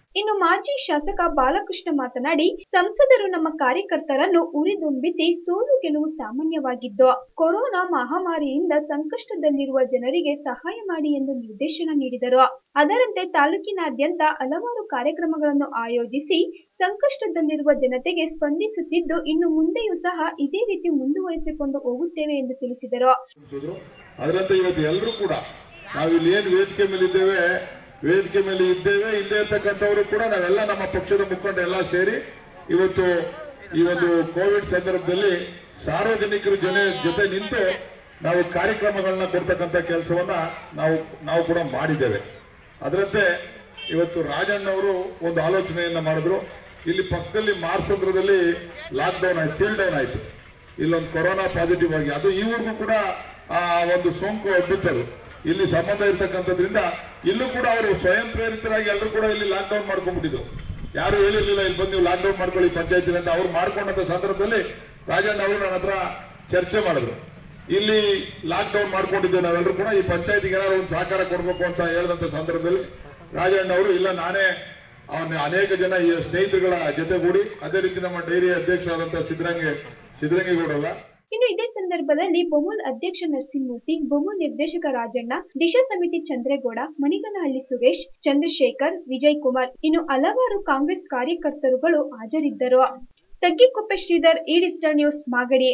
ಇನ್ನು ಮಾಜಿ ಶಾಸಕ ಬಾಲಕೃಷ್ಣ ಮಾತನಾಡಿ ಸಂಸದರು ನಮ್ಮ ಕಾರ್ಯಕರ್ತರನ್ನು ಉರಿದುಂಬಿಸಿ ಸೋಲು ಗೆಲುವು ಸಾಮಾನ್ಯವಾಗಿದ್ದು ಕೊರೋನಾ ಮಹಾಮಾರಿಯಿಂದ ಸಂಕಷ್ಟದಲ್ಲಿರುವ ಜನರಿಗೆ ಸಹಾಯ ಮಾಡಿ ಎಂದು ನಿರ್ದೇಶನ ನೀಡಿದರು ಅದರಂತೆ ತಾಲೂಕಿನಾದ್ಯಂತ ಹಲವಾರು ಕಾರ್ಯಕ್ರಮಗಳನ್ನು ಆಯೋಜಿಸಿ ಸಂಕಷ್ಟದಲ್ಲಿರುವ ಜನತೆಗೆ ಸ್ಪಂದಿಸುತ್ತಿದ್ದು ಇನ್ನು ಮುಂದೆಯೂ ಸಹ ಇದೇ ರೀತಿ ಮುಂದುವರಿಸಿಕೊಂಡು ಹೋಗುತ್ತೇವೆ ಎಂದು ತಿಳಿಸಿದರು ಅದರಂತೆ ಇವತ್ತು ಎಲ್ಲರೂ ಕೂಡ ನಾವು ಇಲ್ಲಿ ಏನು ವೇದಿಕೆ ಮೇಲೆ ಇದ್ದೇವೆ ವೇದಿಕೆ ಮೇಲೆ ಇದ್ದೇವೆ ಇಲ್ಲೇ ಇರ್ತಕ್ಕಂಥವರು ಕೂಡ ನಾವೆಲ್ಲ ನಮ್ಮ ಪಕ್ಷದ ಮುಖಂಡ ಎಲ್ಲ ಸೇರಿ ಇವತ್ತು ಈ ಒಂದು ಕೋವಿಡ್ ಸಂದರ್ಭದಲ್ಲಿ ಸಾರ್ವಜನಿಕರ ಜನ ಜೊತೆ ನಿಂತು ನಾವು ಕಾರ್ಯಕ್ರಮಗಳನ್ನ ಕೊಡ್ತಕ್ಕಂಥ ಕೆಲಸವನ್ನ ನಾವು ನಾವು ಕೂಡ ಮಾಡಿದ್ದೇವೆ ಅದರಂತೆ ಇವತ್ತು ರಾಜಣ್ಣವರು ಒಂದು ಆಲೋಚನೆಯನ್ನ ಮಾಡಿದ್ರು ಇಲ್ಲಿ ಪಕ್ಕದಲ್ಲಿ ಮಾರ್ಸಂದ್ರದಲ್ಲಿ ಲಾಕ್ ಡೌನ್ ಆಯ್ತು ಸೀಲ್ ಡೌನ್ ಆಯ್ತು ಇಲ್ಲೊಂದು ಕೊರೋನಾ ಪಾಸಿಟಿವ್ ಆಗಿ ಅದು ಈವರೆಗೂ ಕೂಡ ಆ ಒಂದು ಸೋಂಕು ಹಬ್ಬಿತ್ತದು ಇಲ್ಲಿ ಸಂಬಂಧ ಇರ್ತಕ್ಕಂಥದ್ರಿಂದ ಇಲ್ಲೂ ಕೂಡ ಅವರು ಸ್ವಯಂ ಪ್ರೇರಿತರಾಗಿ ಎಲ್ಲರೂ ಕೂಡ ಇಲ್ಲಿ ಲಾಕ್ ಡೌನ್ ಮಾಡ್ಕೊಂಡ್ಬಿಟ್ಟಿದ್ರು ಯಾರು ಹೇಳಿರ್ಲಿಲ್ಲ ಇಲ್ಲಿ ಬಂದು ನೀವು ಲಾಕ್ ಡೌನ್ ಮಾಡ್ಕೊಳ್ಳಿ ಪಂಚಾಯತಿ ಅಂತ ಅವ್ರು ಮಾಡ್ಕೊಂಡಂತ ಸಂದರ್ಭದಲ್ಲಿ ರಾಜಣ್ಣ ಅವರು ನನ್ನ ಹತ್ರ ಚರ್ಚೆ ಮಾಡಿದ್ರು ಇಲ್ಲಿ ಲಾಕ್ ಡೌನ್ ಮಾಡ್ಕೊಂಡಿದ್ದೇವೆ ನಾವೆಲ್ಲರೂ ಕೂಡ ಈ ಪಂಚಾಯತಿಗೆ ಏನಾದ್ರು ಒಂದು ಸಹಕಾರ ಕೊಡ್ಬೇಕು ಅಂತ ಹೇಳಿದಂತ ಸಂದರ್ಭದಲ್ಲಿ ರಾಜಣ್ಣ ಅವರು ಇಲ್ಲ ನಾನೇ ಅವನ ಅನೇಕ ಜನ ಈ ಸ್ನೇಹಿತರುಗಳ ಜೊತೆಗೂಡಿ ಅದೇ ರೀತಿ ನಮ್ಮ ಡೈರಿ ಅಧ್ಯಕ್ಷರಾದಂತಹ ಸಿದ್ದರಂಗೆ ಸಿದ್ದರಂಗೇಗೌಡರಲ್ಲ ಇನ್ನು ಇದೇ ಸಂದರ್ಭದಲ್ಲಿ ಬೊಮೂಲ್ ಅಧ್ಯಕ್ಷ ನರಸಿಂಹಮೂರ್ತಿ ಬೊಮೂಲ್ ನಿರ್ದೇಶಕ ರಾಜಣ್ಣ ದಿಶಾ ಸಮಿತಿ ಚಂದ್ರೇಗೌಡ ಮಣಿಗನಹಳ್ಳಿ ಸುರೇಶ್ ಚಂದ್ರಶೇಖರ್ ವಿಜಯ್ ಕುಮಾರ್ ಇನ್ನು ಹಲವಾರು ಕಾಂಗ್ರೆಸ್ ಕಾರ್ಯಕರ್ತರುಗಳು ಹಾಜರಿದ್ದರು ತಗ್ಗಿಕೊಪ್ಪೆ ಶ್ರೀಧರ್ ಈ ಡಿಜಿಟಲ್ ನ್ಯೂಸ್ ಮಾಗಡಿ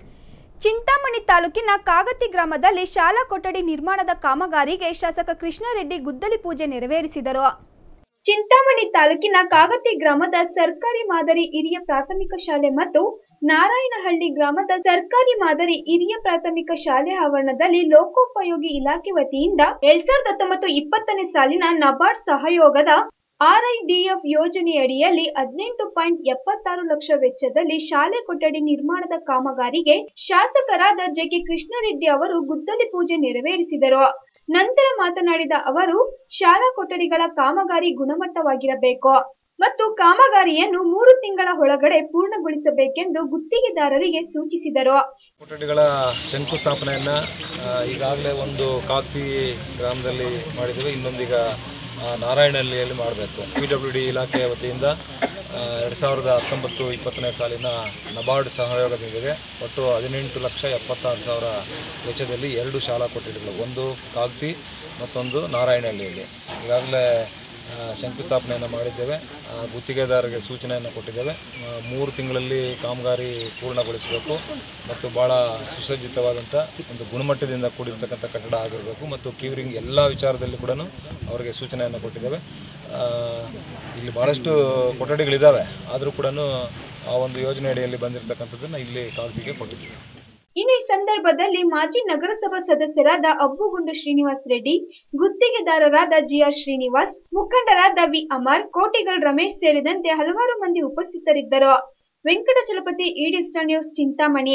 ಚಿಂತಾಮಣಿ ತಾಲೂಕಿನ ಕಾಗತಿ ಗ್ರಾಮದಲ್ಲಿ ಶಾಲಾ ಕೊಠಡಿ ನಿರ್ಮಾಣದ ಕಾಮಗಾರಿಗೆ ಶಾಸಕ ಕೃಷ್ಣಾರೆಡ್ಡಿ ಗುದ್ದಲಿ ಪೂಜೆ ನೆರವೇರಿಸಿದರು ಚಿಂತಾಮಣಿ ತಾಲೂಕಿನ ಕಾಗತಿ ಗ್ರಾಮದ ಸರ್ಕಾರಿ ಮಾದರಿ ಹಿರಿಯ ಪ್ರಾಥಮಿಕ ಶಾಲೆ ಮತ್ತು ನಾರಾಯಣಹಳ್ಳಿ ಗ್ರಾಮದ ಸರ್ಕಾರಿ ಮಾದರಿ ಹಿರಿಯ ಪ್ರಾಥಮಿಕ ಶಾಲೆ ಆವರಣದಲ್ಲಿ ಲೋಕೋಪಯೋಗಿ ಇಲಾಖೆ ವತಿಯಿಂದ ಎರಡ್ ಸಾವಿರದ ಹತ್ತೊಂಬತ್ತು ಇಪ್ಪತ್ತನೇ ಸಾಲಿನ ನಬಾರ್ಡ್ ಸಹಯೋಗದ ಆರ್ಐಡಿಎಫ್ ಯೋಜನೆಯಡಿಯಲ್ಲಿ ಹದಿನೆಂಟು ಪಾಯಿಂಟ್ ಎಪ್ಪತ್ತಾರು ಲಕ್ಷ ವೆಚ್ಚದಲ್ಲಿ ಶಾಲೆ ಕೊಠಡಿ ನಿರ್ಮಾಣದ ಕಾಮಗಾರಿಗೆ ಶಾಸಕರಾದ ಜೆಕೆ ಕೃಷ್ಣಾರೆಡ್ಡಿ ಅವರು ಗುದ್ದಲಿ ಪೂಜೆ ನೆರವೇರಿಸಿದರು ನಂತರ ಮಾತನಾಡಿದ ಅವರು ಶಾಲಾ ಕೊಠಡಿಗಳ ಕಾಮಗಾರಿ ಗುಣಮಟ್ಟವಾಗಿರಬೇಕು ಮತ್ತು ಕಾಮಗಾರಿಯನ್ನು ಮೂರು ತಿಂಗಳ ಒಳಗಡೆ ಪೂರ್ಣಗೊಳಿಸಬೇಕೆಂದು ಗುತ್ತಿಗೆದಾರರಿಗೆ ಸೂಚಿಸಿದರು ಕೊಠಡಿಗಳ ಶಂಕುಸ್ಥಾಪನೆಯನ್ನು ಈಗಾಗಲೇ ಒಂದು ಕಾಕ್ತಿ ಗ್ರಾಮದಲ್ಲಿ ಮಾಡಿದ್ದೇವೆ ಇನ್ನೊಂದೀಗ ಆ, ನಾರಾಯಣಹಳ್ಳಿಯಲ್ಲಿ ಮಾಡಬೇಕು ಪಿ ಡಬ್ಲ್ಯೂ ಡಿ ಇಲಾಖೆಯ ವತಿಯಿಂದ ಎರಡು ಸಾವಿರದ ಹತ್ತೊಂಬತ್ತು ಇಪ್ಪತ್ತನೇ ಸಾಲಿನ ನಬಾರ್ಡ್ ಸಹಯೋಗದೊಂದಿಗೆ ಒಟ್ಟು ಹದಿನೆಂಟು ಲಕ್ಷ ಎಪ್ಪತ್ತಾರು ಸಾವಿರ ವೆಚ್ಚದಲ್ಲಿ ಎರಡು ಶಾಲಾ ಕೊಠಡಿಗಳು ಒಂದು ಕಾಗ್ತಿ ಮತ್ತೊಂದು ನಾರಾಯಣಹಳ್ಳಿಯಲ್ಲಿ ಈಗಾಗಲೇ ಆ, ಶಂಕುಸ್ಥಾಪನೆಯನ್ನು ಮಾಡಿದ್ದೇವೆ ಆ, ಗುತ್ತಿಗೆದಾರರಿಗೆ ಸೂಚನೆಯನ್ನು ಕೊಟ್ಟಿದ್ದೇವೆ ಆ, ಮೂರು ತಿಂಗಳಲ್ಲಿ ಕಾಮಗಾರಿ ಪೂರ್ಣಗೊಳಿಸಬೇಕು ಮತ್ತು ಭಾಳ ಸುಸಜ್ಜಿತವಾದಂಥ ಒಂದು ಗುಣಮಟ್ಟದಿಂದ ಕೂಡಿರ್ತಕ್ಕಂಥ ಕಟ್ಟಡ ಆಗಿರಬೇಕು ಮತ್ತು ಕ್ಯೂರಿಂಗ್ ಎಲ್ಲ ವಿಚಾರದಲ್ಲಿ ಕೂಡ ಅವರಿಗೆ ಸೂಚನೆಯನ್ನು ಕೊಟ್ಟಿದ್ದೇವೆ ಆ, ಇಲ್ಲಿ ಭಾಳಷ್ಟು ಕೊಠಡಿಗಳಿದ್ದಾವೆ ಆದರೂ ಕೂಡ ಆ ಒಂದು ಯೋಜನೆ ಅಡಿಯಲ್ಲಿ ಬಂದಿರತಕ್ಕಂಥದ್ದನ್ನು ಇಲ್ಲಿ ಕಾಗ್ತಿಗೆ ಕೊಟ್ಟಿದ್ದೀವಿ ಇನ್ನು ಈ ಸಂದರ್ಭದಲ್ಲಿ ಮಾಜಿ ನಗರಸಭಾ ಸದಸ್ಯರಾದ ಅಬ್ಬುಗುಂಡು ಶ್ರೀನಿವಾಸ್ ರೆಡ್ಡಿ ಗುತ್ತಿಗೆದಾರರಾದ ಜಿಆರ್ ಶ್ರೀನಿವಾಸ್ ಮುಖಂಡರಾದ ವಿ ಅಮರ್ ಕೋಟಿಗಲ್ ರಮೇಶ್ ಸೇರಿದಂತೆ ಹಲವಾರು ಮಂದಿ ಉಪಸ್ಥಿತರಿದ್ದರು ವೆಂಕಟಚಲಪತಿ ಈ ಡಿಜಿಟಲ್ ನ್ಯೂಸ್ ಚಿಂತಾಮಣಿ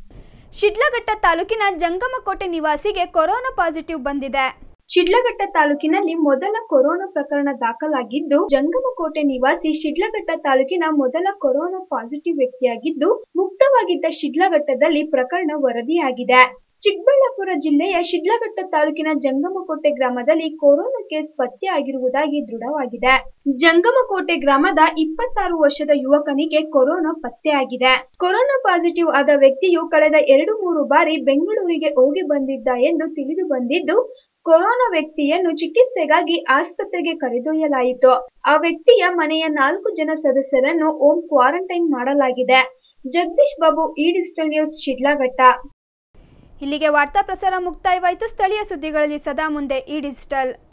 ಶಿಡ್ಲಘಟ್ಟ ತಾಲೂಕಿನ ಜಂಗಮಕೋಟೆ ನಿವಾಸಿಗೆ ಕೊರೋನಾ ಪಾಸಿಟಿವ್ ಬಂದಿದೆ ಶಿಡ್ಲಘಟ್ಟ ತಾಲೂಕಿನಲ್ಲಿ ಮೊದಲ ಕೊರೋನಾ ಪ್ರಕರಣ ದಾಖಲಾಗಿದ್ದು ಜಂಗಮಕೋಟೆ ನಿವಾಸಿ ಶಿಡ್ಲಘಟ್ಟ ತಾಲೂಕಿನ ಮೊದಲ ಕೊರೋನಾ ಪಾಸಿಟಿವ್ ವ್ಯಕ್ತಿಯಾಗಿದ್ದು ಮುಕ್ತವಾಗಿದ್ದ ಶಿಡ್ಲಘಟ್ಟದಲ್ಲಿ ಪ್ರಕರಣ ವರದಿಯಾಗಿದೆ ಚಿಕ್ಕಬಳ್ಳಾಪುರ ಜಿಲ್ಲೆಯ ಶಿಡ್ಲಘಟ್ಟ ತಾಲೂಕಿನ ಜಂಗಮಕೋಟೆ ಗ್ರಾಮದಲ್ಲಿ ಕೊರೋನಾ ಕೇಸ್ ಪತ್ತೆಯಾಗಿರುವುದಾಗಿ ದೃಢವಾಗಿದೆ ಜಂಗಮಕೋಟೆ ಗ್ರಾಮದ ಇಪ್ಪತ್ತಾರು ವರ್ಷದ ಯುವಕನಿಗೆ ಕೊರೋನಾ ಪತ್ತೆಯಾಗಿದೆ ಕೊರೋನಾ ಪಾಸಿಟಿವ್ ಆದ ವ್ಯಕ್ತಿಯು ಕಳೆದ ಎರಡು ಮೂರು ಬಾರಿ ಬೆಂಗಳೂರಿಗೆ ಹೋಗಿ ಬಂದಿದ್ದ ಎಂದು ತಿಳಿದು ಬಂದಿದ್ದು ಕೊರೋನಾ ವ್ಯಕ್ತಿಯನ್ನು ಚಿಕಿತ್ಸೆಗಾಗಿ ಆಸ್ಪತ್ರೆಗೆ ಕರೆದೊಯ್ಯಲಾಯಿತು ಆ ವ್ಯಕ್ತಿಯ ಮನೆಯ ನಾಲ್ಕು ಜನ ಸದಸ್ಯರನ್ನು ಹೋಮ್ ಕ್ವಾರಂಟೈನ್ ಮಾಡಲಾಗಿದೆ ಜಗದೀಶ್ ಬಾಬು ಈ ಡಿಜಿಟಲ್ ನ್ಯೂಸ್ ಶಿಡ್ಲಘಟ್ಟ ಇಲ್ಲಿಗೆ ವಾರ್ತಾ ಪ್ರಸಾರ ಮುಕ್ತಾಯವಾಯಿತು ಸ್ಥಳೀಯ ಸುದ್ದಿಗಳಲ್ಲಿ ಸದಾ ಮುಂದೆ ಈ ಡಿಜಿಟಲ್